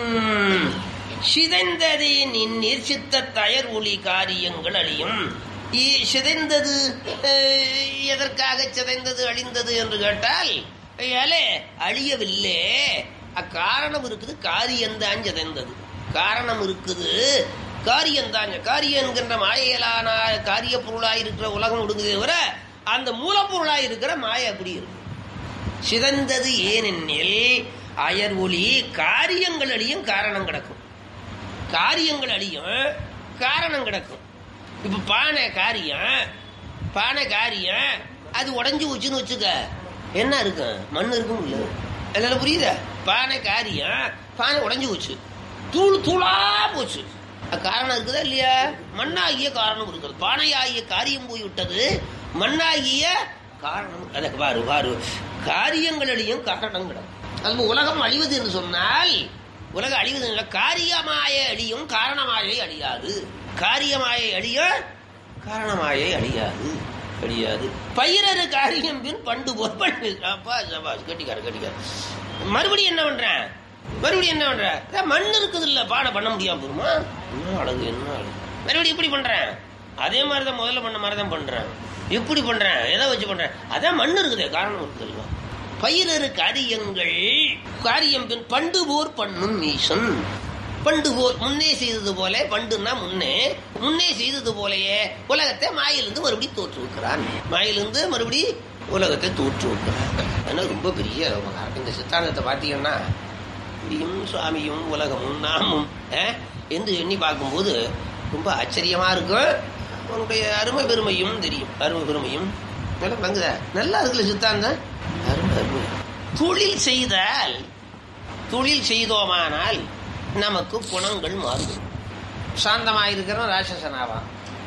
சிதைந்ததே நின் நிர்சித்த தயர் ஒளி காரியங்கள் அழியும் இ- சிதைந்தது அஹ், எதற்காக சிதைந்தது அழிந்தது என்று கேட்டால் ஏலே அழியவில்லை அக்காரணம் இருக்குது காரியம்தான் சிதைந்தது காரணம் இருக்குது காரியம்தான் காரியம் என்கின்ற மாயையிலான காரிய பொருளாய் இருக்கிற உலகம் ஒடுங்குதே தவிர அந்த மூலப்பொருளாய் இருக்கிற மாயை அப்படி இருக்கு சிதைந்தது ஏனெனில் அயர் ஒளி காரியங்கள் அழியும் காரணம் கிடக்கும் காரியங்கள் அழியும் காரணம் கிடக்கும் இப்ப பானை காரியம் பானை காரியம் அது உடைஞ்சு வச்சுன்னு வச்சுக்க என்ன இருக்கும் மண் இருக்கும் இல்ல என்னால புரியுதா பானை காரியம் பானை உடைஞ்சு போச்சு தூள் தூளா போச்சு அது காரணம் இருக்குதா இல்லையா மண்ணாகிய காரணம் இருக்கிறது பானையாகிய காரியம் போய் விட்டது மண்ணாகிய காரணம் அதை பாரு பாரு காரியங்களிலையும் காரணம் கிடக்கும் அது உலகம் அழிவது என்று சொன்னால் உலக அழிவது இல்லை காரியமாய அழியும் காரணமாயை அழியாது காரியமாயை அழிய காரணமாயை அழியாது அழியாது பயிரரு காரியம் பின் பண்டு போர் பண்ணு அப்பா சபாஸ் கட்டிக்காரு கட்டிக்காரு மறுபடியும் என்ன பண்றேன் மறுபடியும் என்ன பண்ற அதான் மண் இருக்குது இல்ல பாடம் பண்ண முடியாம போருமா என்ன அழகு என்ன அழகு மறுபடியும் இப்படி பண்றேன் அதே மாதிரி தான் முதல்ல பண்ண மாதிரி தான் பண்றேன் எப்படி பண்றேன் எதை வச்சு பண்றேன் அதான் மண் இருக்குதே காரணம் இருக்குதுல்ல பயிரரு காரியங்கள் காரியம் பின் பண்டு போர் பண்ணும் ஈசன் பண்டு போர் முன்னே செய்தது போல பண்டுன்னா முன்னே முன்னே செய்தது போலயே உலகத்தை மாயிலிருந்து மறுபடியும் தோற்றுவிக்கிறான் மாயிலிருந்து மறுபடி உலகத்தை தோற்றுவிக்கிறான் ஆனா ரொம்ப பெரிய உபகாரம். இந்த சித்தாந்தத்தை பார்த்தீங்கன்னா இப்படியும் சுவாமியும் உலகமும் நாமும் அஹ், என்று எண்ணி பார்க்கும்போது ரொம்ப ஆச்சரியமா இருக்கும் உன்னுடைய அருமை பெருமையும் தெரியும் அருமை பெருமையும் நல்லா விளங்குதா நல்லா இருக்குல்ல சித்தாந்தம் அருமை அருமை தொழில் செய்தால் தொழில் செய்தோமானால் நமக்கு குணங்கள் மாறும் சாந்தமாயிருக்கிறவன் ராட்சசன் ஆவான்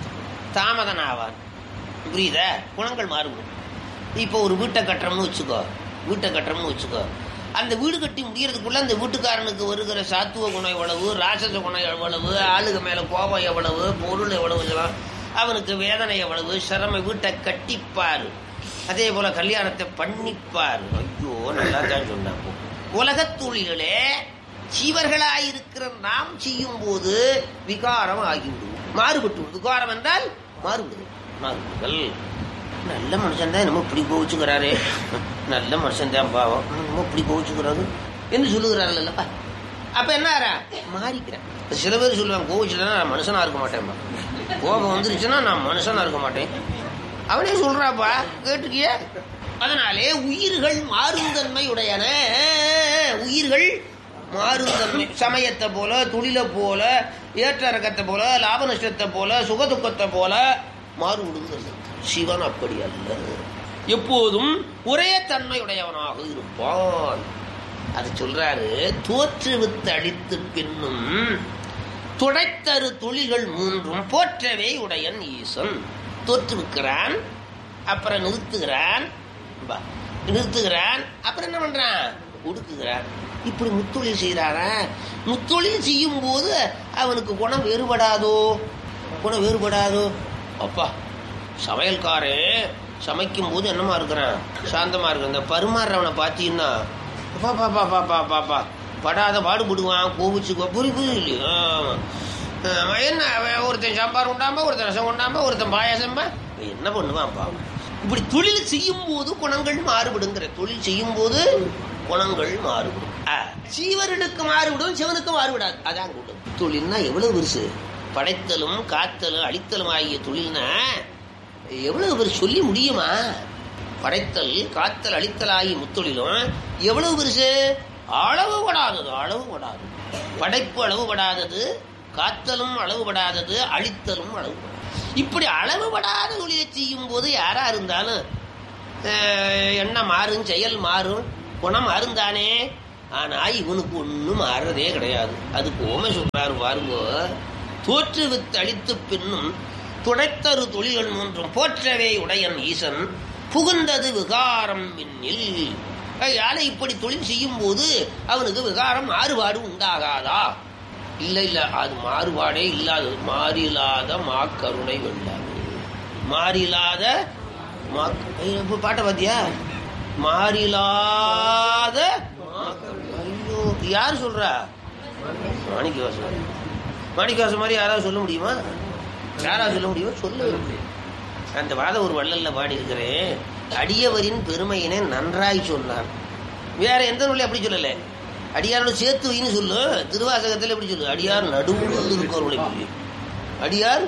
தாமதன் ஆவான் புரியுதா குணங்கள் மாறும் இப்போ ஒரு வீட்டை கட்டுறோம்னு வச்சுக்கோ வீட்டை கட்டுறோம்னு வச்சுக்கோ அந்த வீடு கட்டி முடியறதுக்குள்ள அந்த வீட்டுக்காரனுக்கு வருகிற சாத்துவ குணம் எவ்வளவு ராட்சச குணம் எவ்வளவு ஆளுக மேல கோபம் எவ்வளவு பொருள் எவ்வளவு இதெல்லாம் அவனுக்கு வேதனை எவ்வளவு சிரம வீட்டை கட்டிப்பாரு அதே போல கல்யாணத்தை பண்ணிப்பாரு ஐயோ நல்லா தான் சொன்னாங்க உலகத் தொழில்களே ஜீவர்களாயிருக்கிற நாம் செய்யும் போது விகாரம் ஆகிவிடும் மாறுபட்டு விகாரம் என்றால் மாறுபடுது மாறுபடுதல் நல்ல மனுஷன் தான் நம்ம இப்படி கோவிச்சுக்கிறாரே நல்ல மனுஷன் தான் பாவம் நம்ம இப்படி கோவிச்சுக்கிறாரு என்று சொல்லுகிறார்கள் இல்லப்பா அப்ப என்ன ஆறா மாறிக்கிறேன் இப்ப சில பேர் சொல்லுவாங்க கோவிச்சுட்டா நான் மனுஷனா இருக்க மாட்டேன்பா கோபம் வந்துருச்சுன்னா நான் மனுஷனா இருக்க மாட்டேன் அவனே சொல்றாப்பா கேட்டுக்கிய அதனாலே உயிர்கள் மாறுந்தன்மை உடையன உயிர்கள் மாறுந்தன்மை சமயத்தை போல தொழிலை போல ஏற்ற இறக்கத்தை போல லாப நஷ்டத்தை போல சுகதுக்கத்தை போல மாறுபடுகிறது சிவன் அப்படி அல்ல எப்போதும் ஒரே தன்மையுடையவனாக இருப்பான் அது சொல்றாரு தோற்றுவித்து அடித்து பின்னும் துடைத்தரு தொழில்கள் மூன்றும் போற்றவே உடையன் ஈசன் தோற்றுவிக்கிறான் அப்புறம் நிறுத்துகிறான் பா, நிறுத்துகிறான் அப்புறம் என்ன பண்றான் ஒடுக்குகிறான் இப்படி முத்தொழில் செய்யறாரா முத்தொழில் செய்யும் போது அவனுக்கு குணம் வேறுபடாதோ குணம் வேறுபடாதோ அப்பா சமையல்காரன் சமைக்கும் போது என்னமா இருக்கிறான் சாந்தமா இருக்கு இந்த பருமாறுறவனை பார்த்தீங்கன்னா பா பா பா பா பா பா பா படாத பாடுபடுவான் கோவிச்சுக்குவா புரி புரி இல்லையா ஆமா, என்ன அவன் ஒருத்தன் சாம்பார் உண்டாம ஒருத்தன் ரசம் உண்டாம ஒருத்தன் பாயாசம்பா என்ன பண்ணுவான் பாவம் இப்படி தொழில் செய்யும் போது குணங்கள் மாறுபடுங்கிற தொழில் செய்யும் போது குணங்கள் மாறுபடும் ஆ, சீவர்களுக்கு மாறுபடும் சிவனுக்கு மாறுபடாது அதான் கூட்டம் தொழில்னா எவ்வளவு பெருசு படைத்தலும் காத்தலும் அழித்தலும் ஆகிய தொழில்னா எவ்வளவு பேர் சொல்லி முடியுமா படைத்தல் காத்தல் அழித்தல் ஆகிய முத்தொழிலும் எவ்வளவு பெருசு அளவு படாதது அளவு படாதது படைப்பு அளவுபடாதது காத்தலும் அளவுபடாதது அழித்தலும் அளவுபடாது இப்படி அளவுபடாத தொழிலை செய்யும் போது யாரா இருந்தாலும் அஹ், எண்ணம் மாறும் செயல் மாறும் குணம் மாறுந்தானே ஆனா இவனுக்கு ஒண்ணும் மாறுறதே கிடையாது அதுக்கு ஓமை சொல்றாரு பாருங்க தோற்றுவித்து அழித்து பின்னும் துடைத்தரு தொழில்கள் மூன்றும் போற்றவே உடையன் ஈசன் புகுந்தது விகாரம் மின்னில் அதனால இப்படி தொழில் செய்யும் போது அவனுக்கு விகாரம் மாறுபாடு உண்டாகாதா இல்ல இல்ல அது மாறுபாடே இல்லாதது மாறிலாத மாக்கருணை வெள்ளாது மாறிலாத மாக்- ஐயோ, இப்ப பாட்டை பாத்தியா மாறிலாத மாக்கருணை. ஐயோ யார் சொல்றா மாணிக்கவாசன் மாணிக்கவாசன் மாதிரி யாராவது சொல்ல முடியுமா யாராவது சொல்ல முடியுமா சொல்ல அந்த வாத ஒரு வள்ளல்ல பாடி இருக்கிறேன் அடியவரின் பெருமையினை நன்றாய் சொன்னான் வேற எந்த நூலையும் அப்படி சொல்லல அடியாரோட சேர்த்து வைன்னு சொல்லு திருவாசகத்தில் எப்படி சொல்லு அடியார் நடுவுல இருக்கிறவர்களை சொல்லி அடியார்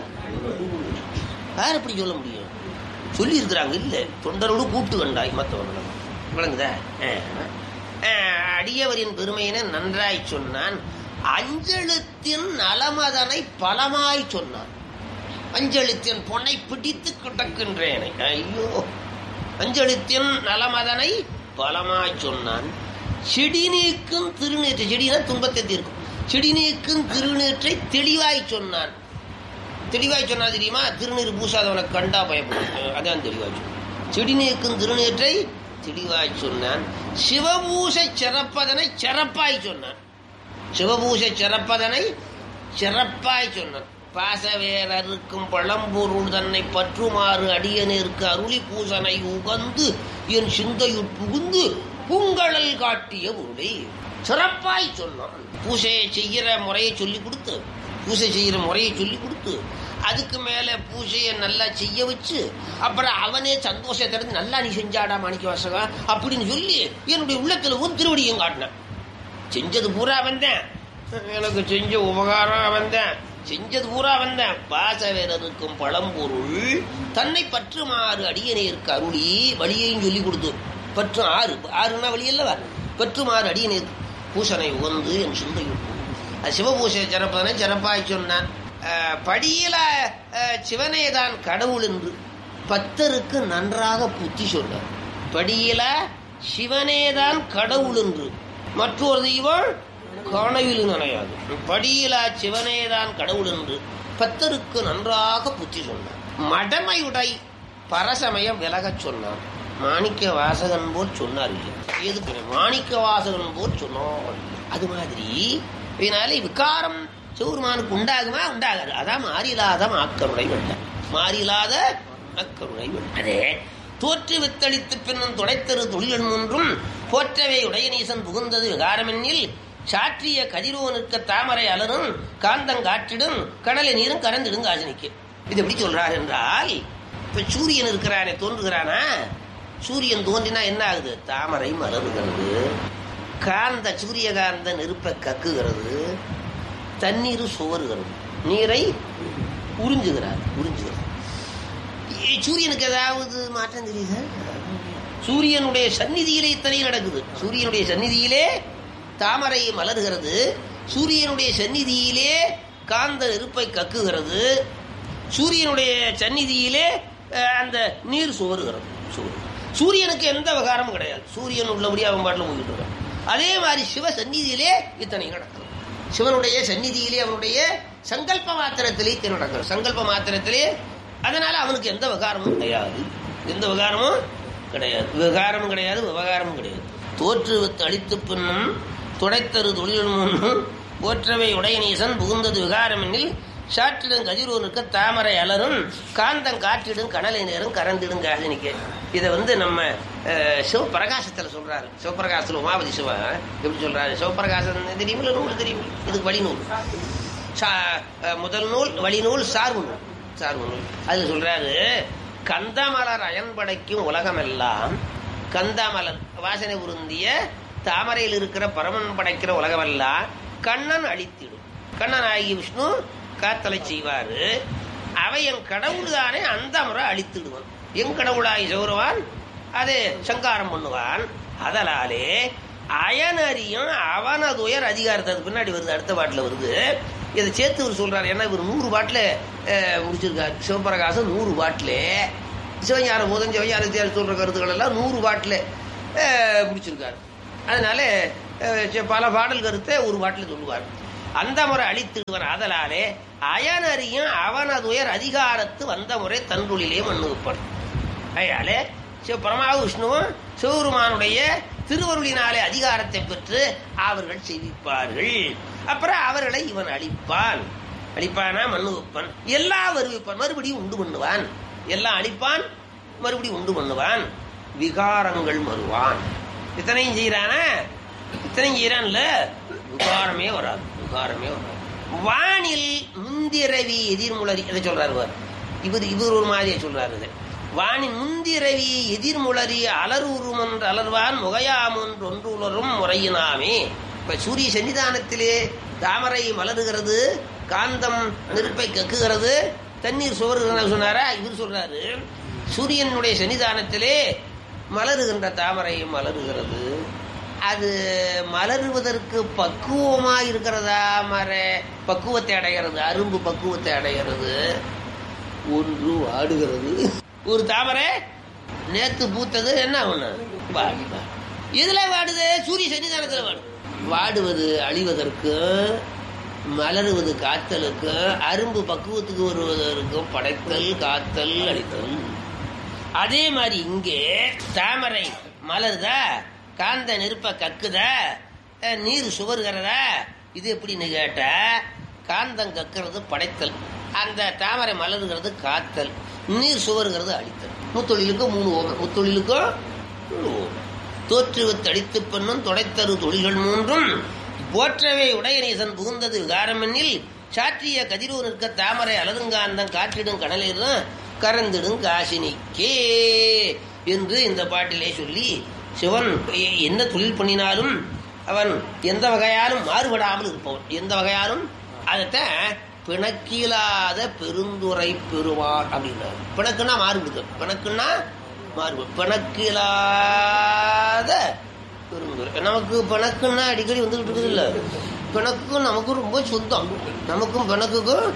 யார் எப்படி சொல்ல முடியும் சொல்லி இருக்கிறாங்க இல்ல தொண்டரோடு கூட்டு கண்டாய் மற்றவர்கள் விளங்குதா அஹ். அஹ், அடியவரின் பெருமையினை நன்றாய் சொன்னான் அஞ்செழுத்தின் நலமதனை பலமாய் சொன்னான் அஞ்செழுத்தின் பொன்னை பிடித்து கிடக்கின்றேனை ஐயோ அஞ்செழுத்தின் நலமதனை பலமாய் சொன்னான் செடி நீக்கும் திருநீற்றை செடினா துன்பத்தை தீர்க்கும் செடி நீக்கும் திருநீற்றை தெளிவாய் சொன்னான் தெளிவாய் சொன்னா தெரியுமா திருநீர் பூசாதவனை கண்டா பயப்படும் அதான் தெளிவாய் சொன்னான் செடி நீக்கும் திருநீற்றை தெளிவாய் சொன்னான் சிவபூசை சிறப்பதனை சிறப்பாய் சொன்னான் சிவபூசை சிறப்பதனை சிறப்பாய் சொன்னான் பாசவேரருக்கும் பழம்பொருள் தன்னை பற்றுமாறு அடியனேற்கு அருளி பூசனை உகந்து என் சிந்தையுட் புகுந்து பூங்கழல் காட்டிய பொருளை சிறப்பாய் சொன்னான் பூசையை செய்கிற முறையை சொல்லி கொடுத்து பூசை செய்கிற முறையை சொல்லி கொடுத்து அதுக்கு மேல பூசையை நல்லா செய்ய வச்சு அப்புறம் அவனே சந்தோஷத்திலிருந்து நல்லா நீ செஞ்சாடா மாணிக்க வாசகா அப்படின்னு சொல்லி என்னுடைய உள்ளத்துல ஒரு திருவடியும் காட்டினான் செஞ்சது பூரா வந்தேன் எனக்கு செஞ்ச உபகாரம் வந்தேன் செஞ்சது பூரா வந்தேன் பாசவேரருக்கும் பழம்பொருள் தன்னை பற்றுமாறு அடியனேற்கு அருளி வழியையும் சொல்லி கொடுத்து பற்று ஆறு ஆறுனா வழி அல்லவா பற்றுமாறு அடியனேற்கு பூசனை உகந்து என் சிந்தையும் அது சிவபூசை சிறப்பதனை சிறப்பாய் சொன்னான் அஹ், படியில அஹ், சிவனேதான் கடவுள் என்று பத்தருக்கு நன்றாக புத்தி சொன்னார் படியில சிவனேதான் கடவுள் என்று மற்றொரு தெய்வம் கனவில் நினையாது படியிலா சிவனேதான் கடவுள் என்று பத்தருக்கு நன்றாக புத்தி சொன்னார் மடமையுடை பரசமயம் விலகச் சொன்னான் மாணிக்க வாசகன் போல் சொன்னார் இல்லையா? எதுக்கு மாணிக்க வாசகன் போல் சொன்னார் அது மாதிரி இதனால விகாரம் சிவருமானுக்கு உண்டாகுமா உண்டாகாது அதான் மாறிலாத மாக்கருணை வெள்ளம் மாறிலாத அக்கருணை வெள்ளம் அதே தோற்று வித்தளித்து பின்னும் துடைத்தரு தொழில் ஒன்றும் போற்றவே உடையநீசன் புகுந்தது விகாரமென்னில் சாற்றிய கதிரோனுக்க தாமரை அலரும் காந்தங்காற்றிடும் கடலை நீரும் கறந்திடும் காசினிக்கு இது எப்படி சொல்றார் என்றால் இப்ப சூரியன் இருக்கிறானே தோன்றுகிறானா சூரியன் தோன்றினா என்ன ஆகுது தாமரை மலருகிறது காந்த சூரியகாந்த நெருப்பை கக்குகிறது தண்ணீர் சுவருகிறது நீரை உறிஞ்சுகிறார் உறிஞ்சுகிறது இ- சூரியனுக்கு ஏதாவது மாற்றம் தெரியுதா சூரியனுடைய சந்நிதியிலே இத்தனை நடக்குது சூரியனுடைய சந்நிதியிலே தாமரை மலர்கிறது சூரியனுடைய சந்நிதியிலே காந்த நெருப்பை கக்குகிறது சூரியனுடைய சந்நிதியிலே அஹ், அந்த நீர் சுவருகிறது சுவரு சூரியனுக்கு எந்த விகாரமும் கிடையாது சூரியன் உள்ளபடியே அவன் பாட்டில் போய்கிட்டு இருக்கான் அதே மாதிரி சிவ சந்நிதியிலே இத்தனை நடக்கிறது சிவனுடைய சந்நிதியிலே அவனுடைய சங்கல்ப மாத்திரத்திலே இத்தனை நடக்கிறது சங்கல்ப மாத்திரத்திலே அதனால அவனுக்கு எந்த விகாரமும் கிடையாது எந்த விகாரமும் கிடையாது விகாரமும் கிடையாது விவகாரமும் கிடையாது தோற்றுவித்து அழித்து பின்னும் துடைத்தரு தொழில் முன்னும் போற்றவை உடையநீசன் புகுந்தது விகாரமெனில் சாற்றிடும் கதிரோனுக்கு தாமரை அலரும் காந்தம் காற்றிடும் கடலை நேரம் கறந்திடும் காசினிக்கு இதை வந்து நம்ம அஹ், சிவபிரகாசத்துல சொல்றாரு சிவபிரகாசத்துல உமாபதி சிவா எப்படி சொல்றாரு சிவபிரகாசம் தெரியுமில்ல நூல் தெரியும் இதுக்கு வழிநூல் சா- அஹ், முதல் நூல் வழிநூல் சார்பு நூல் சார்பு நூல் அதுல சொல்றாரு கந்தமலர் அயன்படைக்கும் உலகமெல்லாம் கந்தமலர் வாசனை உருந்திய தாமரையில் இருக்கிற பரமன் படைக்கிற உலகமெல்லாம் கண்ணன் அழித்திடும் கண்ணன் ஆகிய விஷ்ணு காத்தலை செய்வாரு அவை என் கடவுள் தானே அந்த முறை அழித்திடுவான் என் கடவுளாய் சௌரவான் அது சங்காரம் பண்ணுவான் அதனாலே அயனறியும் அவனதுயர் அதிகாரத்துக்கு பின்னாடி வருது அடுத்த பாட்டில் வருது இதை சேர்த்து இவர் சொல்றாரு ஏன்னா இவர் நூறு பாட்டில் முடிச்சிருக்காரு சிவபிரகாசம் நூறு பாட்டில் சிவஞான போதம் சிவஞானத்தியார் சொல்ற கருத்துக்கள் எல்லாம் நூறு பாட்டில் பிடிச்சிருக்காரு அதனால அஹ், சி- பல பாடல் கருத்தை ஒரு பாட்டில் சொல்லுவார் அந்த முறை அழித்திடுவன் ஆதலாலே அயனறியும் அவனதுயர் அதிகாரத்து வந்த முறை தன்றுளிலே மண்ணுப்பான் அதனாலே சிவ பரமா விஷ்ணுவும் சிவபெருமானுடைய திருவருளினாலே அதிகாரத்தை பெற்று அவர்கள் செவிப்பார்கள் அப்புறம் அவர்களை இவன் அழிப்பான் அழிப்பானா மண்ணு வைப்பான் எல்லாம் வருவிப்பான் மறுபடியும் உண்டு பண்ணுவான் எல்லாம் அழிப்பான் மறுபடியும் உண்டு பண்ணுவான் விகாரங்கள் மறுவான் இத்தனையும் செய்யறானா இத்தனையும் செய்யறான்ல விகாரமே வராது விகாரமே வராது வானில் முந்திரவி எதிர்முளரி அதை சொல்றாரு பாரு. இவர் இவர் ஒரு மாதிரியே சொல்றாரு இதை. வானின் முந்திரவி எதிர்முளரி அலருரும் என்று அலர்வான் முகையாம் என்று ஒன்று உலரும் முறையினாமே இப்ப சூரிய சன்னிதானத்திலே தாமரை மலருகிறது காந்தம் நெருப்பை கக்குகிறது தண்ணீர் சுவருகிறது சொன்னாரா இவர் சொல்றாரு சூரியனுடைய சன்னிதானத்திலே மலருகின்ற தாமரை மலருகிறது அது மலருவதற்கு பக்குவமா இருக்கிறதா மர பக்குவத்தை அடைகிறது அரும்பு பக்குவத்தை அடைகிறது ஒன்று வாடுகிறது ஒரு தாமரை நேத்து பூத்தது என்ன ஒண்ணு வாடி வாடி. எதுல வாடுது சூரிய சன்னிதானத்துல வாடு வாடுவது அழிவதற்கு மலருவது காத்தலுக்கு அரும்பு பக்குவத்துக்கு வருவதற்கும் படைத்தல் காத்தல் அழித்தல் அதே மாதிரி இங்கே தாமரை மலருதா காந்த நெருப்ப கக்குதா அஹ், நீர் சுவருகிறதா இது எப்படின்னு கேட்ட காந்தம் கக்கிறது படைத்தல் அந்த தாமரை மலருகிறது காத்தல் நீர் சுவருகிறது அழித்தல் முத்தொழிலுக்கு மூணு ஓமை முத்தொழிலுக்கும் மூணு ஓமை தோற்றுவித்து அடித்து பெண்ணும் தொடைத்தரு தொழில்கள் மூன்றும் போற்றவே உடையநீசன் புகுந்தது விகாரமென்னில் சாற்றிய கதிரூர் நிற்க தாமரை அலதுங்காந்தம் காற்றிடும் கடலிலும் கறந்திடும் காசினிக்கே என்று இந்த பாட்டிலே சொல்லி சிவன் எ- என்ன தொழில் பண்ணினாலும் அவன் எந்த வகையாலும் மாறுபடாமல் இருப்பவன் எந்த வகையாலும் அதைத்தான் பிணக்கிலாத பெருந்துரை பெறுவான் அப்படின்னாரு பிணக்குன்னா மாறுபடுது பிணக்குன்னா மாறுபடு பிணக்கிலாத பெருந்துரை நமக்கு பிணக்குன்னா அடிக்கடி வந்துகிட்டு இருக்குது இல்ல பிணக்கும் நமக்கும் ரொம்ப சொந்தம் நமக்கும் பிணக்குக்கும்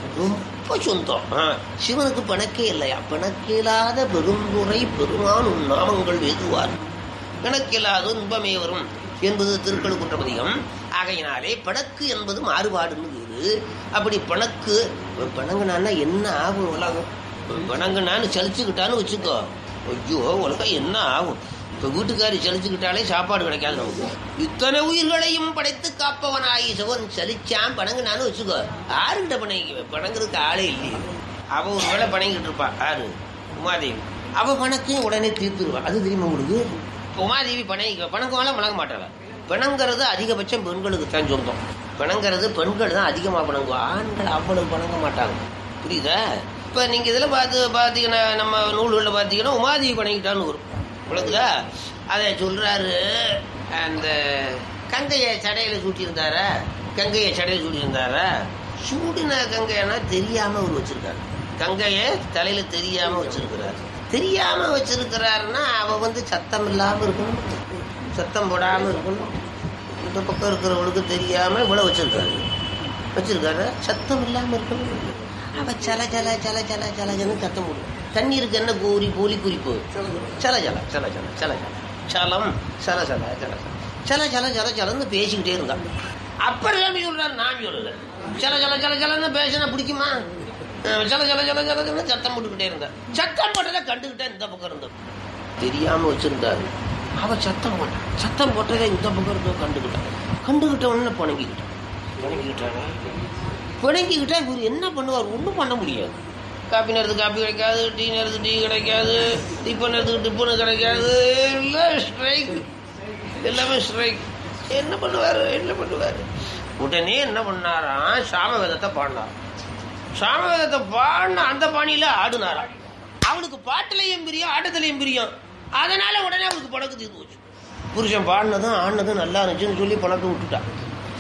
ரொம்ப சொந்தம் ஆ, சிவனுக்கு பிணக்கே இல்லையா பிணக்கில்லாத பெருந்துரை பெருமான் உன் நாமங்கள் வேதுவார் பிணக்கில்லாத இன்பமே வரும் என்பது திருக்கழு குற்றப்பதிகம் ஆகையினாலே பிணக்கு என்பது மாறுபாடுன்னு வேறு அப்படி பிணக்கு பிணங்குனான்னா என்ன ஆகும் உலகம் பிணங்குனான்னு சலிச்சுக்கிட்டான்னு வச்சுக்கோ ஐயோ உலகம் என்ன ஆகும் இப்ப வீட்டுக்காரி சலிச்சுக்கிட்டாலே சாப்பாடு கிடைக்காது நமக்கு இத்தனை உயிர்களையும் படைத்து காப்பவனாகி சிவன் சலிச்சான் பணங்குனான்னு வச்சுக்கோ யாருக்கிட்ட பணங்கிக்குவேன் பணங்குறதுக்கு ஆளே இல்லையே அவ ஒரு வேளை பணங்கிட்டு இருப்பா யாரு உமாதேவி அவ பணக்கையும் உடனே தீர்த்துருவா அது தெரியுமா உங்களுக்கு இப்ப உமாதேவி பணங்கிக்க பணக்கமெல்லாம் பணங்க மாட்டாங்க பிணங்கிறது அதிகபட்சம் பெண்களுக்கு தான் சொந்தம் பிணங்கிறது பெண்கள் தான் அதிகமாக பிணங்குவோம் ஆண்கள் அவ்வளவு பணங்க மாட்டாங்க புரியுதா இப்போ நீங்கள் இதில் பார்த்து பார்த்தீங்கன்னா நம்ம நூல்களில் பார்த்தீங்கன்னா உமாதேவி பணங்கிட்டான்னு வரும் உலகுதா அதை சொல்றாரு அந்த கங்கையை சடையில சூட்டியிருந்தாரா கங்கையை சடையில சூட்டியிருந்தாரா சூடின கங்கைன்னா தெரியாம அவர் வச்சிருக்காரு கங்கையை தலையில தெரியாம வச்சிருக்கிறார் தெரியாம வச்சிருக்கிறாருன்னா அவ வந்து சத்தம் இல்லாம இருக்கணும் சத்தம் போடாம இருக்கணும் இந்த பக்கம் இருக்கிறவங்களுக்கு தெரியாம இவ்வளவு வச்சிருக்காரு வச்சிருக்காரு சத்தம் இல்லாம இருக்கணும் அவ சல சல சல சல சலன்னு சத்தம் போடும் தண்ணீருக்கு என்ன கூறி கூலி குறிப்பு சல சல சல சல சல சல சலம் சல சல சல சல சல சல சலன்னு பேசிக்கிட்டே இருந்தான் அப்புறம் சாமி சொல்றாரு நான் சொல்லல சல சல சல சலன்னு பேசினா பிடிக்குமா அஹ் சல சல சல சலன்னு சத்தம் போட்டுக்கிட்டே இருந்தா சத்தம் போட்டதை கண்டுகிட்டே இந்த பக்கம் இருந்த தெரியாம வச்சிருந்தாரு அவ சத்தம் போட்டான் சத்தம் போட்டதை இந்த பக்கம் இருந்தோ கண்டுகிட்டான் கண்டுகிட்ட உடனே புணங்கிக்கிட்டான் புணங்கிக்கிட்டாரா புணங்கிக்கிட்டா இவர் என்ன பண்ணுவார் ஒன்றும் பண்ண முடியாது காப்பி நேரத்துக்கு காப்பி கிடைக்காது டீ நேரத்துக்கு டீ கிடைக்காது டிஃபன் நேரத்துக்கு டிஃபனு கிடைக்காது எல்லாம் ஸ்ட்ரைக் எல்லாமே ஸ்ட்ரைக் என்ன பண்ணுவார் என்ன பண்ணுவார் உடனே என்ன பண்ணாராம் சாமவேதத்தை பாடினார் சாமவேதத்தை பாடின அந்த பாணியில ஆடுனாராம் அவனுக்கு பாட்டுலையும் பிரியம் ஆட்டத்திலையும் பிரியம் அதனால உடனே அவனுக்கு பணக்கு தீர்ந்து போச்சு புருஷன் பாடினதும் ஆடினதும் நல்லா இருந்துச்சுன்னு சொல்லி பணத்தை விட்டுட்டான்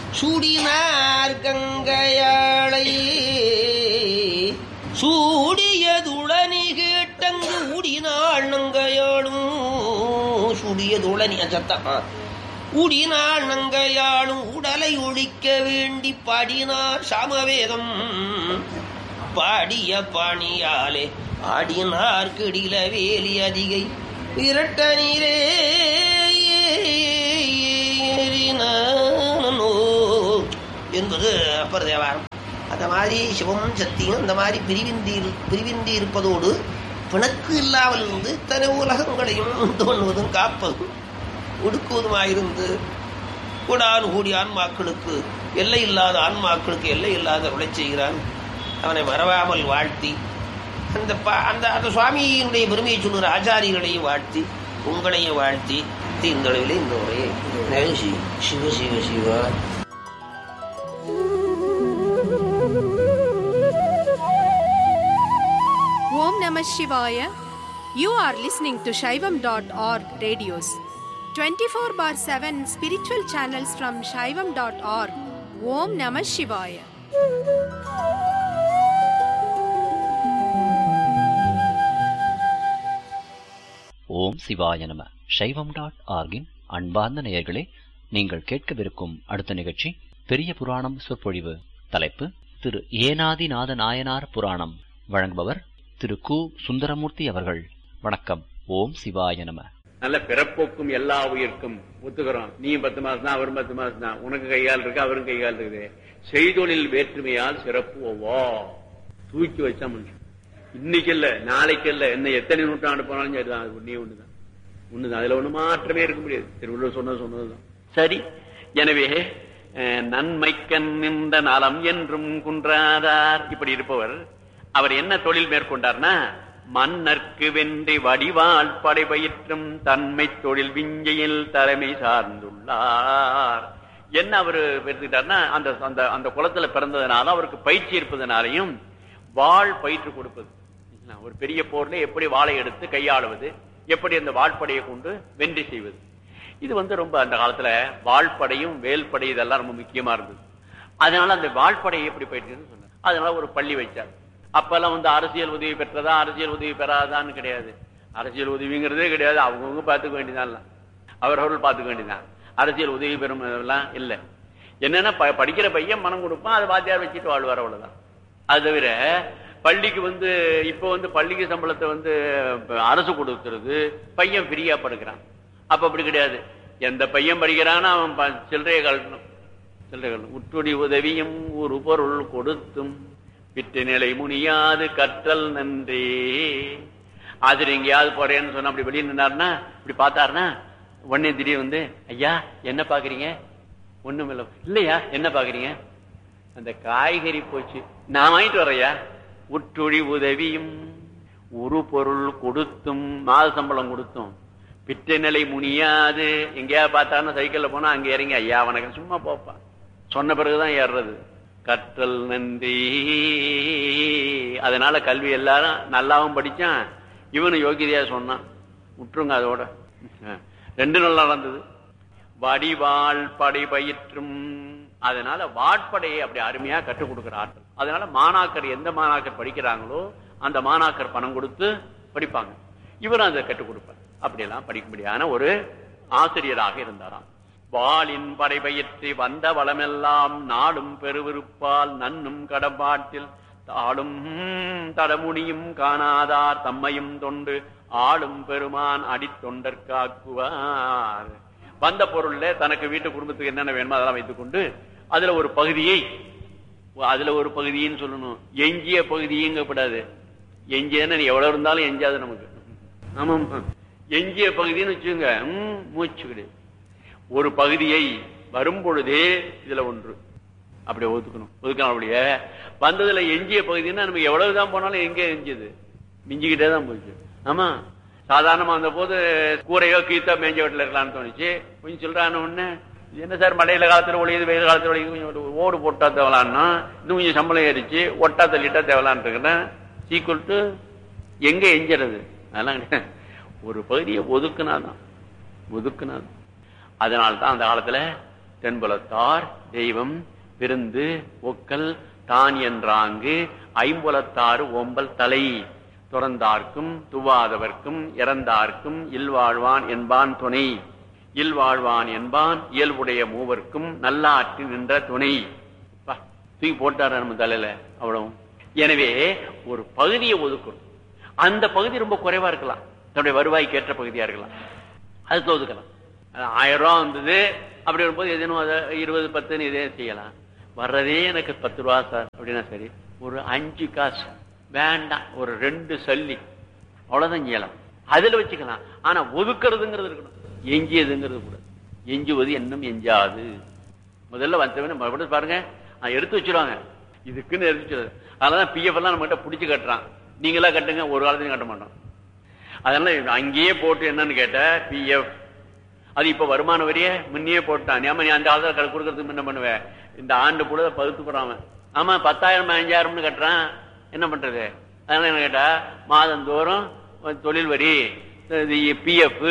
சூடினார் கங்கையாளை சூடியதுளனி கேட்டங்கு ஊடினாள் நங்கையாளும் சூடியதுளனி சத்தம் ஆ. ஊடினாள் நங்கையாளும் உடலை ஒழிக்க வேண்டி பாடினார் சாமவேதம் பாடிய பாணியாலே ஆடினார் கிடில வேலி அதிகை இரட்ட நீரே ஏறினானோ என்பது அப்பர் தேவாரம் அந்த மாதிரி சிவமும் சக்தியும் அந்த மாதிரி பிரிவிந்தி பிரிவிந்தி இருப்பதோடு பிணக்கு இல்லாமல் இருந்து இத்தனை உலகங்களையும் தோன்றுவதும் காப்பதும் ஒடுக்குவதுமாயிருந்து கூடான் கூடிய ஆன்மாக்களுக்கு எல்லை இல்லாத ஆன்மாக்களுக்கு எல்லை இல்லாத உழை செய்கிறான் அவனை மறவாமல் வாழ்த்தி அந்த ப- அந்த அந்த சுவாமியினுடைய பெருமையை சொல்லுகிற ஆச்சாரியர்களையும் வாழ்த்தி உங்களையும் வாழ்த்தி இந்த அளவிலே இந்த உரையை நிறைவு செய்யும். சிவ சிவ Siva Om Namah Shivaya. You are listening to Shaivam.org radios. 24 bar 7 spiritual channels from Shaivam.org. Om Namah Shivaya. ஓம் சிவாய நம சைவம் டாட் ஆர்கின் அன்பார்ந்த நேயர்களே நீங்கள் கேட்கவிருக்கும் அடுத்த நிகழ்ச்சி பெரிய புராணம் சொற்பொழிவு தலைப்பு திரு ஏனாதிநாத நாயனார் புராணம் வழங்குபவர் திரு கு சுந்தரமூர்த்தி அவர்கள் வணக்கம் ஓம் சிவாய நம நல்ல பிறப்போக்கும் எல்லா உயிர்க்கும் ஒத்துக்கிறோம் நீ பத்து மாசம் தான் அவரும் பத்து மாசம் தான் உனக்கு கையால் இருக்கு அவரும் கையால் இருக்குது செய்தொழில் வேற்றுமையால் சிறப்பு ஒவ்வா தூக்கி வச்சா மனுஷன் இன்னைக்கு இல்ல நாளைக்கு இல்ல என்ன எத்தனை நூற்றாண்டு போனாலும் சரிதான் அது ஒண்ணே ஒண்ணுதான் ஒண்ணுதான் அதுல ஒண்ணு மாற்றமே இருக்க முடியாது திருவள்ளுவர் சொன்னது சொன்னதுதான் சரி எனவே அஹ், நன்மைக்கண் நின்ற நலம் என்றும் குன்றாதார் இப்படி இருப்பவர் அவர் என்ன தொழில் மேற்கொண்டார்னா மன்னர்க்கு வென்றி வடிவால் படைபயிற்றும் தன்மை தொழில் விஞ்சையில் தலைமை சார்ந்துள்ளார் என்ன அவர் எடுத்துக்கிட்டார்னா அந்த அந்த அந்த குளத்துல பிறந்ததுனால அவருக்கு பயிற்சி இருப்பதனாலையும் வாழ் பயிற்று கொடுப்பது ஒரு பெரிய போர்ல எப்படி வாளை எடுத்து கையாளுவது எப்படி அந்த வாள்படையை கொண்டு வெற்றி செய்வது இது வந்து ரொம்ப அந்த காலத்துல வாள்படையும் வேல்படை இதெல்லாம் ரொம்ப முக்கியமா இருந்தது அதனால அந்த வாள்படையை எப்படி பயிற்சின்னு சொன்னார் அதனால ஒரு பள்ளி வச்சார் அப்பெல்லாம் வந்து அரசியல் உதவி பெற்றதா அரசியல் உதவி பெறாதான்னு கிடையாது அரசியல் உதவிங்கிறதே கிடையாது அவங்கவுங்க பார்த்துக்க வேண்டியதான் அவரவர்கள் பார்த்துக்க வேண்டியதான் அரசியல் உதவி பெறும் எல்லாம் இல்ல என்னன்னா ப- படிக்கிற பையன் மனம் கொடுப்பான் அதை வாத்தியார் வச்சுட்டு வாழ்வார் அவ்வளவுதான் அது தவிர பள்ளிக்கு வந்து இப்போ வந்து பள்ளிக்கு சம்பளத்தை வந்து அரசு கொடுக்கிறது பையன் ஃப்ரீயா படுக்கிறான் அப்ப அப்படி கிடையாது எந்த பையன் படிக்கிறானோ அவன் ப- சில்லறையை கழட்டணும் சில்லறை கழட்டணும் உற்றுடி உதவியும் ஒரு பொருள் கொடுத்தும் விட்டு நிலை முனியாது கற்றல் நன்றே ஆசிரியர் எங்கேயாவது போறேன்னு சொன்னா அப்படி வெளியே நின்னாருன்னா இப்படி பார்த்தாருன்னா உடனே திடீர் வந்து ஐயா என்ன பாக்குறீங்க ஒண்ணும் இல்ல இல்லையா என்ன பாக்குறீங்க அந்த காய்கறி போச்சு நான் வாங்கிட்டு வரையா உற்றுழி உதவியும் ஒரு பொருள் கொடுத்தும் மாத சம்பளம் கொடுத்தும் பிற்ற நிலை முனியாது எங்கேயா பார்த்தாலும் சைக்கிள்ல போனா அங்க இறங்கி ஐயா வணக்கம் சும்மா போப்பா சொன்ன பிறகுதான் ஏறுறது கற்றல் நன்றி அதனால கல்வி எல்லாரும் நல்லாவும் படிச்சான் இவனு யோகிதையா சொன்னான் விட்டுருங்க அதோட அஹ். ரெண்டு நல்லா நடந்தது வடிவாள் படை பயிற்றும் அதனால வாட்படையை அப்படி அருமையா கற்றுக் கொடுக்கிற ஆற்றல் அதனால மாணாக்கர் எந்த மாணாக்கர் படிக்கிறாங்களோ அந்த மாணாக்கர் பணம் கொடுத்து படிப்பாங்க இவரும் அதை கற்றுக் கொடுப்பார் அப்படியெல்லாம் படிக்கும்படியான ஒரு ஆசிரியராக இருந்தாராம் வாளின் படைபயிற்றி வந்த வளமெல்லாம் நாடும் பெருவிருப்பால் நன்னும் கடப்பாட்டில் தாளும் தடமுனியும் காணாதார் தம்மையும் தொண்டு ஆளும் பெருமான் அடித்தொண்டற்காக்குவார் வந்த பொருள்ல தனக்கு வீட்டு குடும்பத்துக்கு என்னென்ன வேணுமோ அதெல்லாம் வைத்துக் கொண்டு அதுல ஒரு பகுதியை அதுல ஒரு பகுதின்னு சொல்லணும் எஞ்சிய பகுதியங்கப்படாது எஞ்சியன்னு எவ்வளவு இருந்தாலும் எஞ்சாது நமக்கு ஆமாம் எஞ்சிய பகுதின்னு வச்சுங்க ம், மூச்சு விடு ஒரு பகுதியை வரும் பொழுதே இதுல ஒன்று அப்படி ஒதுக்கணும் ஒதுக்கணும் அப்படியே வந்ததுல எஞ்சிய பகுதின்னா நமக்கு எவ்வளவுதான் போனாலும் எங்கே எஞ்சியது மிஞ்சிக்கிட்டே தான் போச்சு ஆமா சாதாரணமா அந்த போது கூரையோ கீத்தோ மேஞ்ச வீட்டுல இருக்கலாம்னு தோணுச்சு கொஞ்சம் சொல்றான உடனே இது என்ன சார் மழையில காலத்துல ஒழியுது வெயில் காலத்துல ஒழியுது கொஞ்சம் ஒரு ஓடு போட்டா தேவலான்னா இன்னும் கொஞ்சம் சம்பளம் ஏறிச்சு ஒட்டா தள்ளிட்டா தேவலான் இருக்கிறேன் சீக்குவல் டு எங்க எஞ்சிறது அதெல்லாம் கிடையாது. ஒரு பகுதியை ஒதுக்குனாதான் ஒதுக்குனாதான் அதனால்தான் அந்த காலத்துல தென்புலத்தார் தெய்வம் விருந்து ஒக்கல் தான் என்றாங்கு ஐம்புலத்தாறு ஓம்பல் தலை துறந்தார்க்கும் துவாதவர்க்கும் இறந்தார்க்கும் இல்வாழ்வான் என்பான் துணை இல்வாழ்வான் என்பான் இயல்புடைய மூவர்க்கும் நல்லாற்றி நின்ற துணை பா, தூக்கி போட்டாரு நம்ம தலையில அவ்வளவு எனவே ஒரு பகுதியை ஒதுக்கணும் அந்த பகுதி ரொம்ப குறைவா இருக்கலாம் தன்னுடைய வருவாய்க்கு ஏற்ற பகுதியா இருக்கலாம் அதுக்கு ஒதுக்கலாம் அது ஆயிரம் ரூபா வந்தது அப்படி வரும்போது எதுனும் அதை இருபது பத்துன்னு இதே செய்யலாம் வர்றதே எனக்கு பத்து ரூபா சார் அப்படின்னா சரி ஒரு அஞ்சு காசு வேண்டாம் ஒரு ரெண்டு சல்லி அவ்வளவுதான் செய்யலாம் அதுல வச்சுக்கலாம் ஆனா ஒதுக்குறதுங்கிறது இருக்கணும் எஞ்சியதுங்கிறது கூட எஞ்சுவது இன்னும் எஞ்சாது முதல்ல வந்தவன மறுபடியும் பாருங்க ஆ, எடுத்து வச்சிருவாங்க இதுக்குன்னு எடுத்து வச்சிருவாங்க அதனாலதான் பிஎஃப் எல்லாம் நம்ம கிட்ட பிடிச்சு கட்டுறான் நீங்களா கட்டுங்க ஒரு காலத்தையும் கட்ட மாட்டோம் அதனால அங்கேயே போட்டு என்னன்னு கேட்ட பிஎஃப் அது இப்ப வருமான வரியே முன்னே போட்டான் ஏமா நீ அந்த காலத்துல கணக்கு கொடுக்கறதுக்கு என்ன பண்ணுவேன் இந்த ஆண்டு கூட பகுத்து போடாம ஆமா பத்தாயிரம் பதினஞ்சாயிரம்னு கட்டுறான் என்ன பண்றது அதனால என்ன கேட்டா மாதந்தோறும் தொழில் வரி பிஎஃப்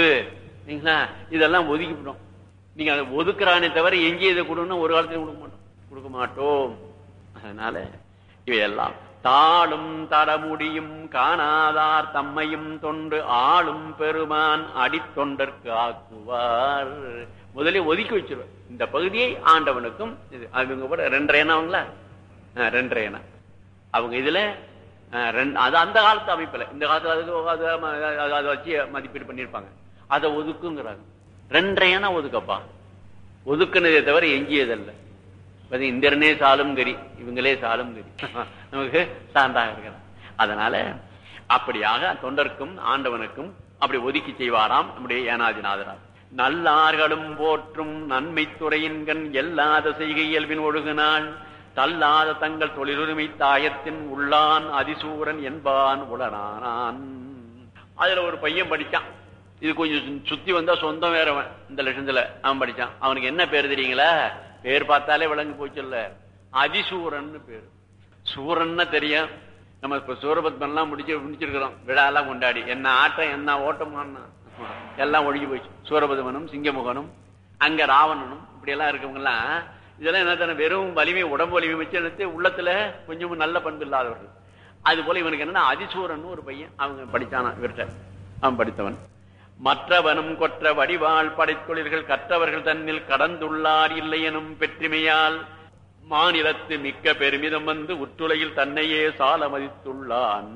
இதெல்லாம் ஒதுக்கிவிடும் நீங்க அதை ஒதுக்குறானே தவிர எங்கே இதை கொடுக்கணும் ஒரு காலத்தையும் கொடுக்க மாட்டோம் கொடுக்க மாட்டோம் அதனால இவையெல்லாம் தாளும் தடமுடியும் காணாதார் தம்மையும் தொண்டு ஆளும் பெருமான் அடித்தொண்டற்கு ஆக்குவார் முதலில் ஒதுக்கி வச்சிருவார் இந்த பகுதியை ஆண்டவனுக்கும் இது அவங்க கூட ரெண்டரை எண்ணம் அவங்களா ஆ, ரெண்டரை எண்ணம் அவங்க இதுல ஆ, ரெண்டு- அது அந்த காலத்து அமைப்புல இந்த காலத்துல அதுக்கு அது அது- அதை வச்சு மதிப்பீடு பண்ணியிருப்பாங்க அதை ஒதுக்குங்கிறாங்க ரெண்டரை எண்ணம் ஒதுக்கப்பா ஒதுக்குனதே தவிர எஞ்சியதல்ல அது இந்திரனே சாலும் கரி இவங்களே சாலும் கரி நமக்கு சார்ந்தாக இருக்கிறார் அதனால அப்படியாக தொண்டர்க்கும் ஆண்டவனுக்கும் அப்படி ஒதுக்கி செய்வாராம் நம்முடைய ஏனாதிநாதரார் நல்லார்களும் போற்றும் நன்மை துறையின்கண் எல்லாத செய்கை இயல்பின் ஒழுகுனாள் தள்ளாத தங்கள் தொழிலுரிமை தாயத்தின் உள்ளான் அதிசூரன் என்பான் உளனானான் அதுல ஒரு பையன் படிச்சான் இது கொஞ்சம் சு- சுத்தி வந்தா சொந்தம் வேறவன் இந்த லட்சத்துல அவன் படிச்சான் அவனுக்கு என்ன பேர் தெரியுங்களா பேர் பார்த்தாலே விளங்கி போச்சுல்ல அதிசூரன்னு பேரு சூரன்னு தெரியும் நம்ம இப்ப சூரபத்மன்லாம் முடிச்சு முடிச்சிருக்கிறோம் விழாலாம் கொண்டாடி என்ன ஆட்டம் என்ன ஓட்டமானா எல்லாம் ஒழுகி போச்சு சூரபத்மனும் சிங்கமுகனும் அங்க ராவணனும் இப்படி எல்லாம் இருக்கவங்க எல்லாம் இதெல்லாம் என்ன தானே வெறும் வலிமை உடம்பு வலிமை வச்சு என்னத்து உள்ளத்துல கொஞ்சம் நல்ல பண்பு இல்லாதவர்கள் அது போல இவனுக்கு என்னன்னா அதிசூரன் ஒரு பையன் அவங்க படிச்சானா இவர்கிட்ட அவன் படித்தவன் மற்றவனும் கொற்ற வடிவாள் படைத்தொழில்கள் கற்றவர்கள் தன்னில் கடந்துள்ளார் இல்லை எனும் பெற்றிமையால் மாநிலத்து மிக்க பெருமிதம் வந்து உற்றுலையில் தன்னையே சால மதித்துள்ளான்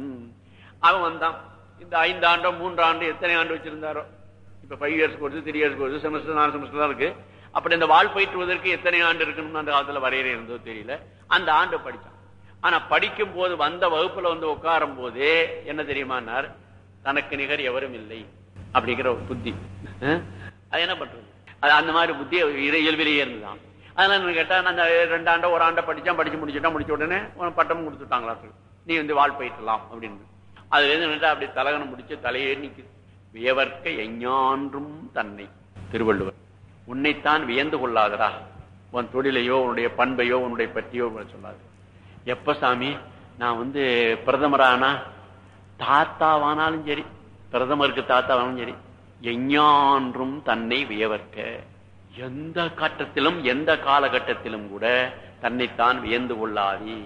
அவன் வந்தான் இந்த ஐந்து ஆண்டோ மூன்று ஆண்டு எத்தனை ஆண்டு வச்சிருந்தாரோ இப்ப five years course three years course semester நாலு செமஸ்டர் தான் இருக்கு அப்படி இந்த வாழ் பயிற்றுவதற்கு எத்தனை ஆண்டு இருக்கணும்னு அந்த காலத்துல வரையறை இருந்தோ தெரியல அந்த ஆண்டு படிச்சான் ஆனா படிக்கும் போது வந்த வகுப்புல வந்து உட்காரும் போதே என்ன தெரியுமானார் தனக்கு நிகர் எவரும் இல்லை அப்படிங்கிற ஒரு புத்தி அஹ்? அது என்ன பண்றது அது அந்த மாதிரி புத்தி இரு- இயல்பிலேயே இருந்துதான் அதனால என்ன கேட்டா நான் அந்த ரெண்டு ஆண்டோ ஒரு ஆண்டை படிச்சான் படிச்சு முடிச்சுட்டா முடிச்ச உடனே உனக்கு பட்டமும் கொடுத்துட்டாங்களா நீ வந்து வாழ் பயிற்றலாம் அப்படின்னு அதுல இருந்து என்னடா அப்படி தலகணம் முடிச்சு தலையே நிக்குது வியவர்க்க எஞ்ஞான்றும் தன்னை திருவள்ளுவர் உன்னைத்தான் வியந்து கொள்ளாதடா உன் தொழிலையோ உன்னுடைய பண்பையோ உன்னுடைய பற்றியோ சொல்லாது எப்ப சாமி நான் வந்து பிரதமரானா தாத்தாவானாலும் சரி பிரதமருக்கு தாத்தாவானாலும் சரி எஞ்ஞான்றும் தன்னை வியவர்க்க எந்த கட்டத்திலும் எந்த காலகட்டத்திலும் கூட தன்னைத்தான் வியந்து கொள்ளாதி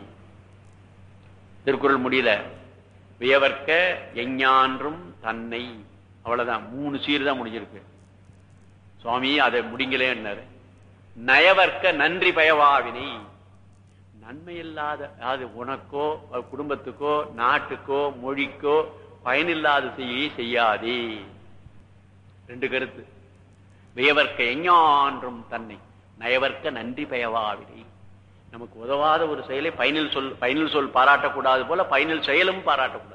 திருக்குறள் முடியல வியவர்க்க எஞ்ஞான்றும் தன்னை அவ்வளவுதான் மூணு சீர் தான் முடிஞ்சிருக்கு சுவாமி அதை முடிங்களேன்னாரு நயவர்க்க நன்றி பயவாவினை நன்மை இல்லாத அதாவது உனக்கோ அது குடும்பத்துக்கோ நாட்டுக்கோ மொழிக்கோ பயனில்லாத செய்ய செய்யாதே ரெண்டு கருத்து வியவர்க்க எஞ்ஞான்றும் தன்னை நயவர்க்க நன்றி பயவாவினை நமக்கு உதவாத ஒரு செயலை பயனில் சொல் பயனில் சொல் பாராட்டக்கூடாது போல பயனில் செயலும் பாராட்டக்கூடாது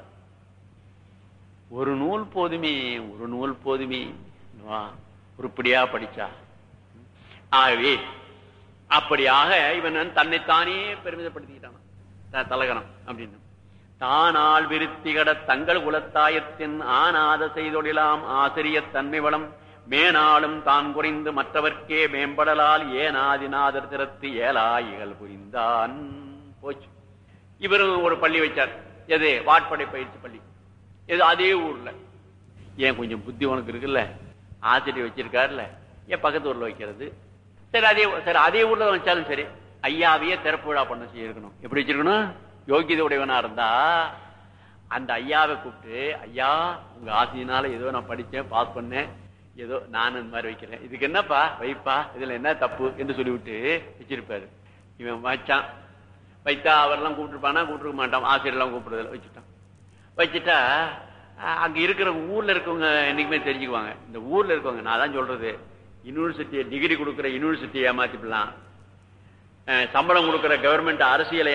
ஒரு நூல் போதுமே ஒரு நூல் போதுமே வா, உருப்படியா படிச்சா ஆகவே அப்படியாக இவன் தன்னைத்தானே பெருமிதப்படுத்திக்கிட்டான் த- தலகணம் அப்படின்னு தானால் விருத்திகட தங்கள் குலத்தாயத்தின் ஆனாத செய்தொழிலாம் ஆசிரியத் தன்மை வளம் மேனாலும் தான் குறைந்து மற்றவர்க்கே மேம்படலால் ஏனாதிநாதர் திறத்து ஏலாயிகள் புரிந்தான் போச்சு இவரும் ஒரு பள்ளி வச்சார் எது வாட்படை பயிற்சி பள்ளி எது அதே ஊர்ல ஏன் கொஞ்சம் புத்தி உனக்கு இருக்குல்ல ஆசிரியர் வச்சிருக்காருல்ல ஏன் பக்கத்து ஊர்ல வைக்கிறது சரி அதே சரி அதே ஊர்ல வச்சாலும் சரி ஐயாவையே திறப்பு விழா பண்ண செய்யிருக்கணும் எப்படி வச்சிருக்கணும் யோகியதை உடையவனா இருந்தா அந்த ஐயாவை கூப்பிட்டு ஐயா உங்க ஆசையினால ஏதோ நான் படிச்சேன் பாஸ் பண்ணேன் ஏதோ நான் இந்த மாதிரி வைக்கிறேன் இதுக்கு என்னப்பா வைப்பா இதுல என்ன தப்பு என்று சொல்லிவிட்டு வச்சிருப்பாரு இவன் வச்சான் வைத்தா அவரெல்லாம் கூப்பிட்டுருப்பானா கூப்பிட்டுருக்க மாட்டான் ஆசிரியர்லாம் கூப்பிடுறதுல வச்சுட்டான் வச்சுட்டா அஹ், அங்க இருக்கிற ஊர்ல இருக்கவங்க என்னைக்குமே தெரிஞ்சுக்குவாங்க இந்த ஊர்ல இருக்கவங்க நான் தான் சொல்றது யூனிவர்சிட்டி டிகிரி கொடுக்குற யூனிவர்சிட்டி ஏமாத்திப்படலாம் அஹ், சம்பளம் கொடுக்குற கவர்மெண்ட் அரசியலை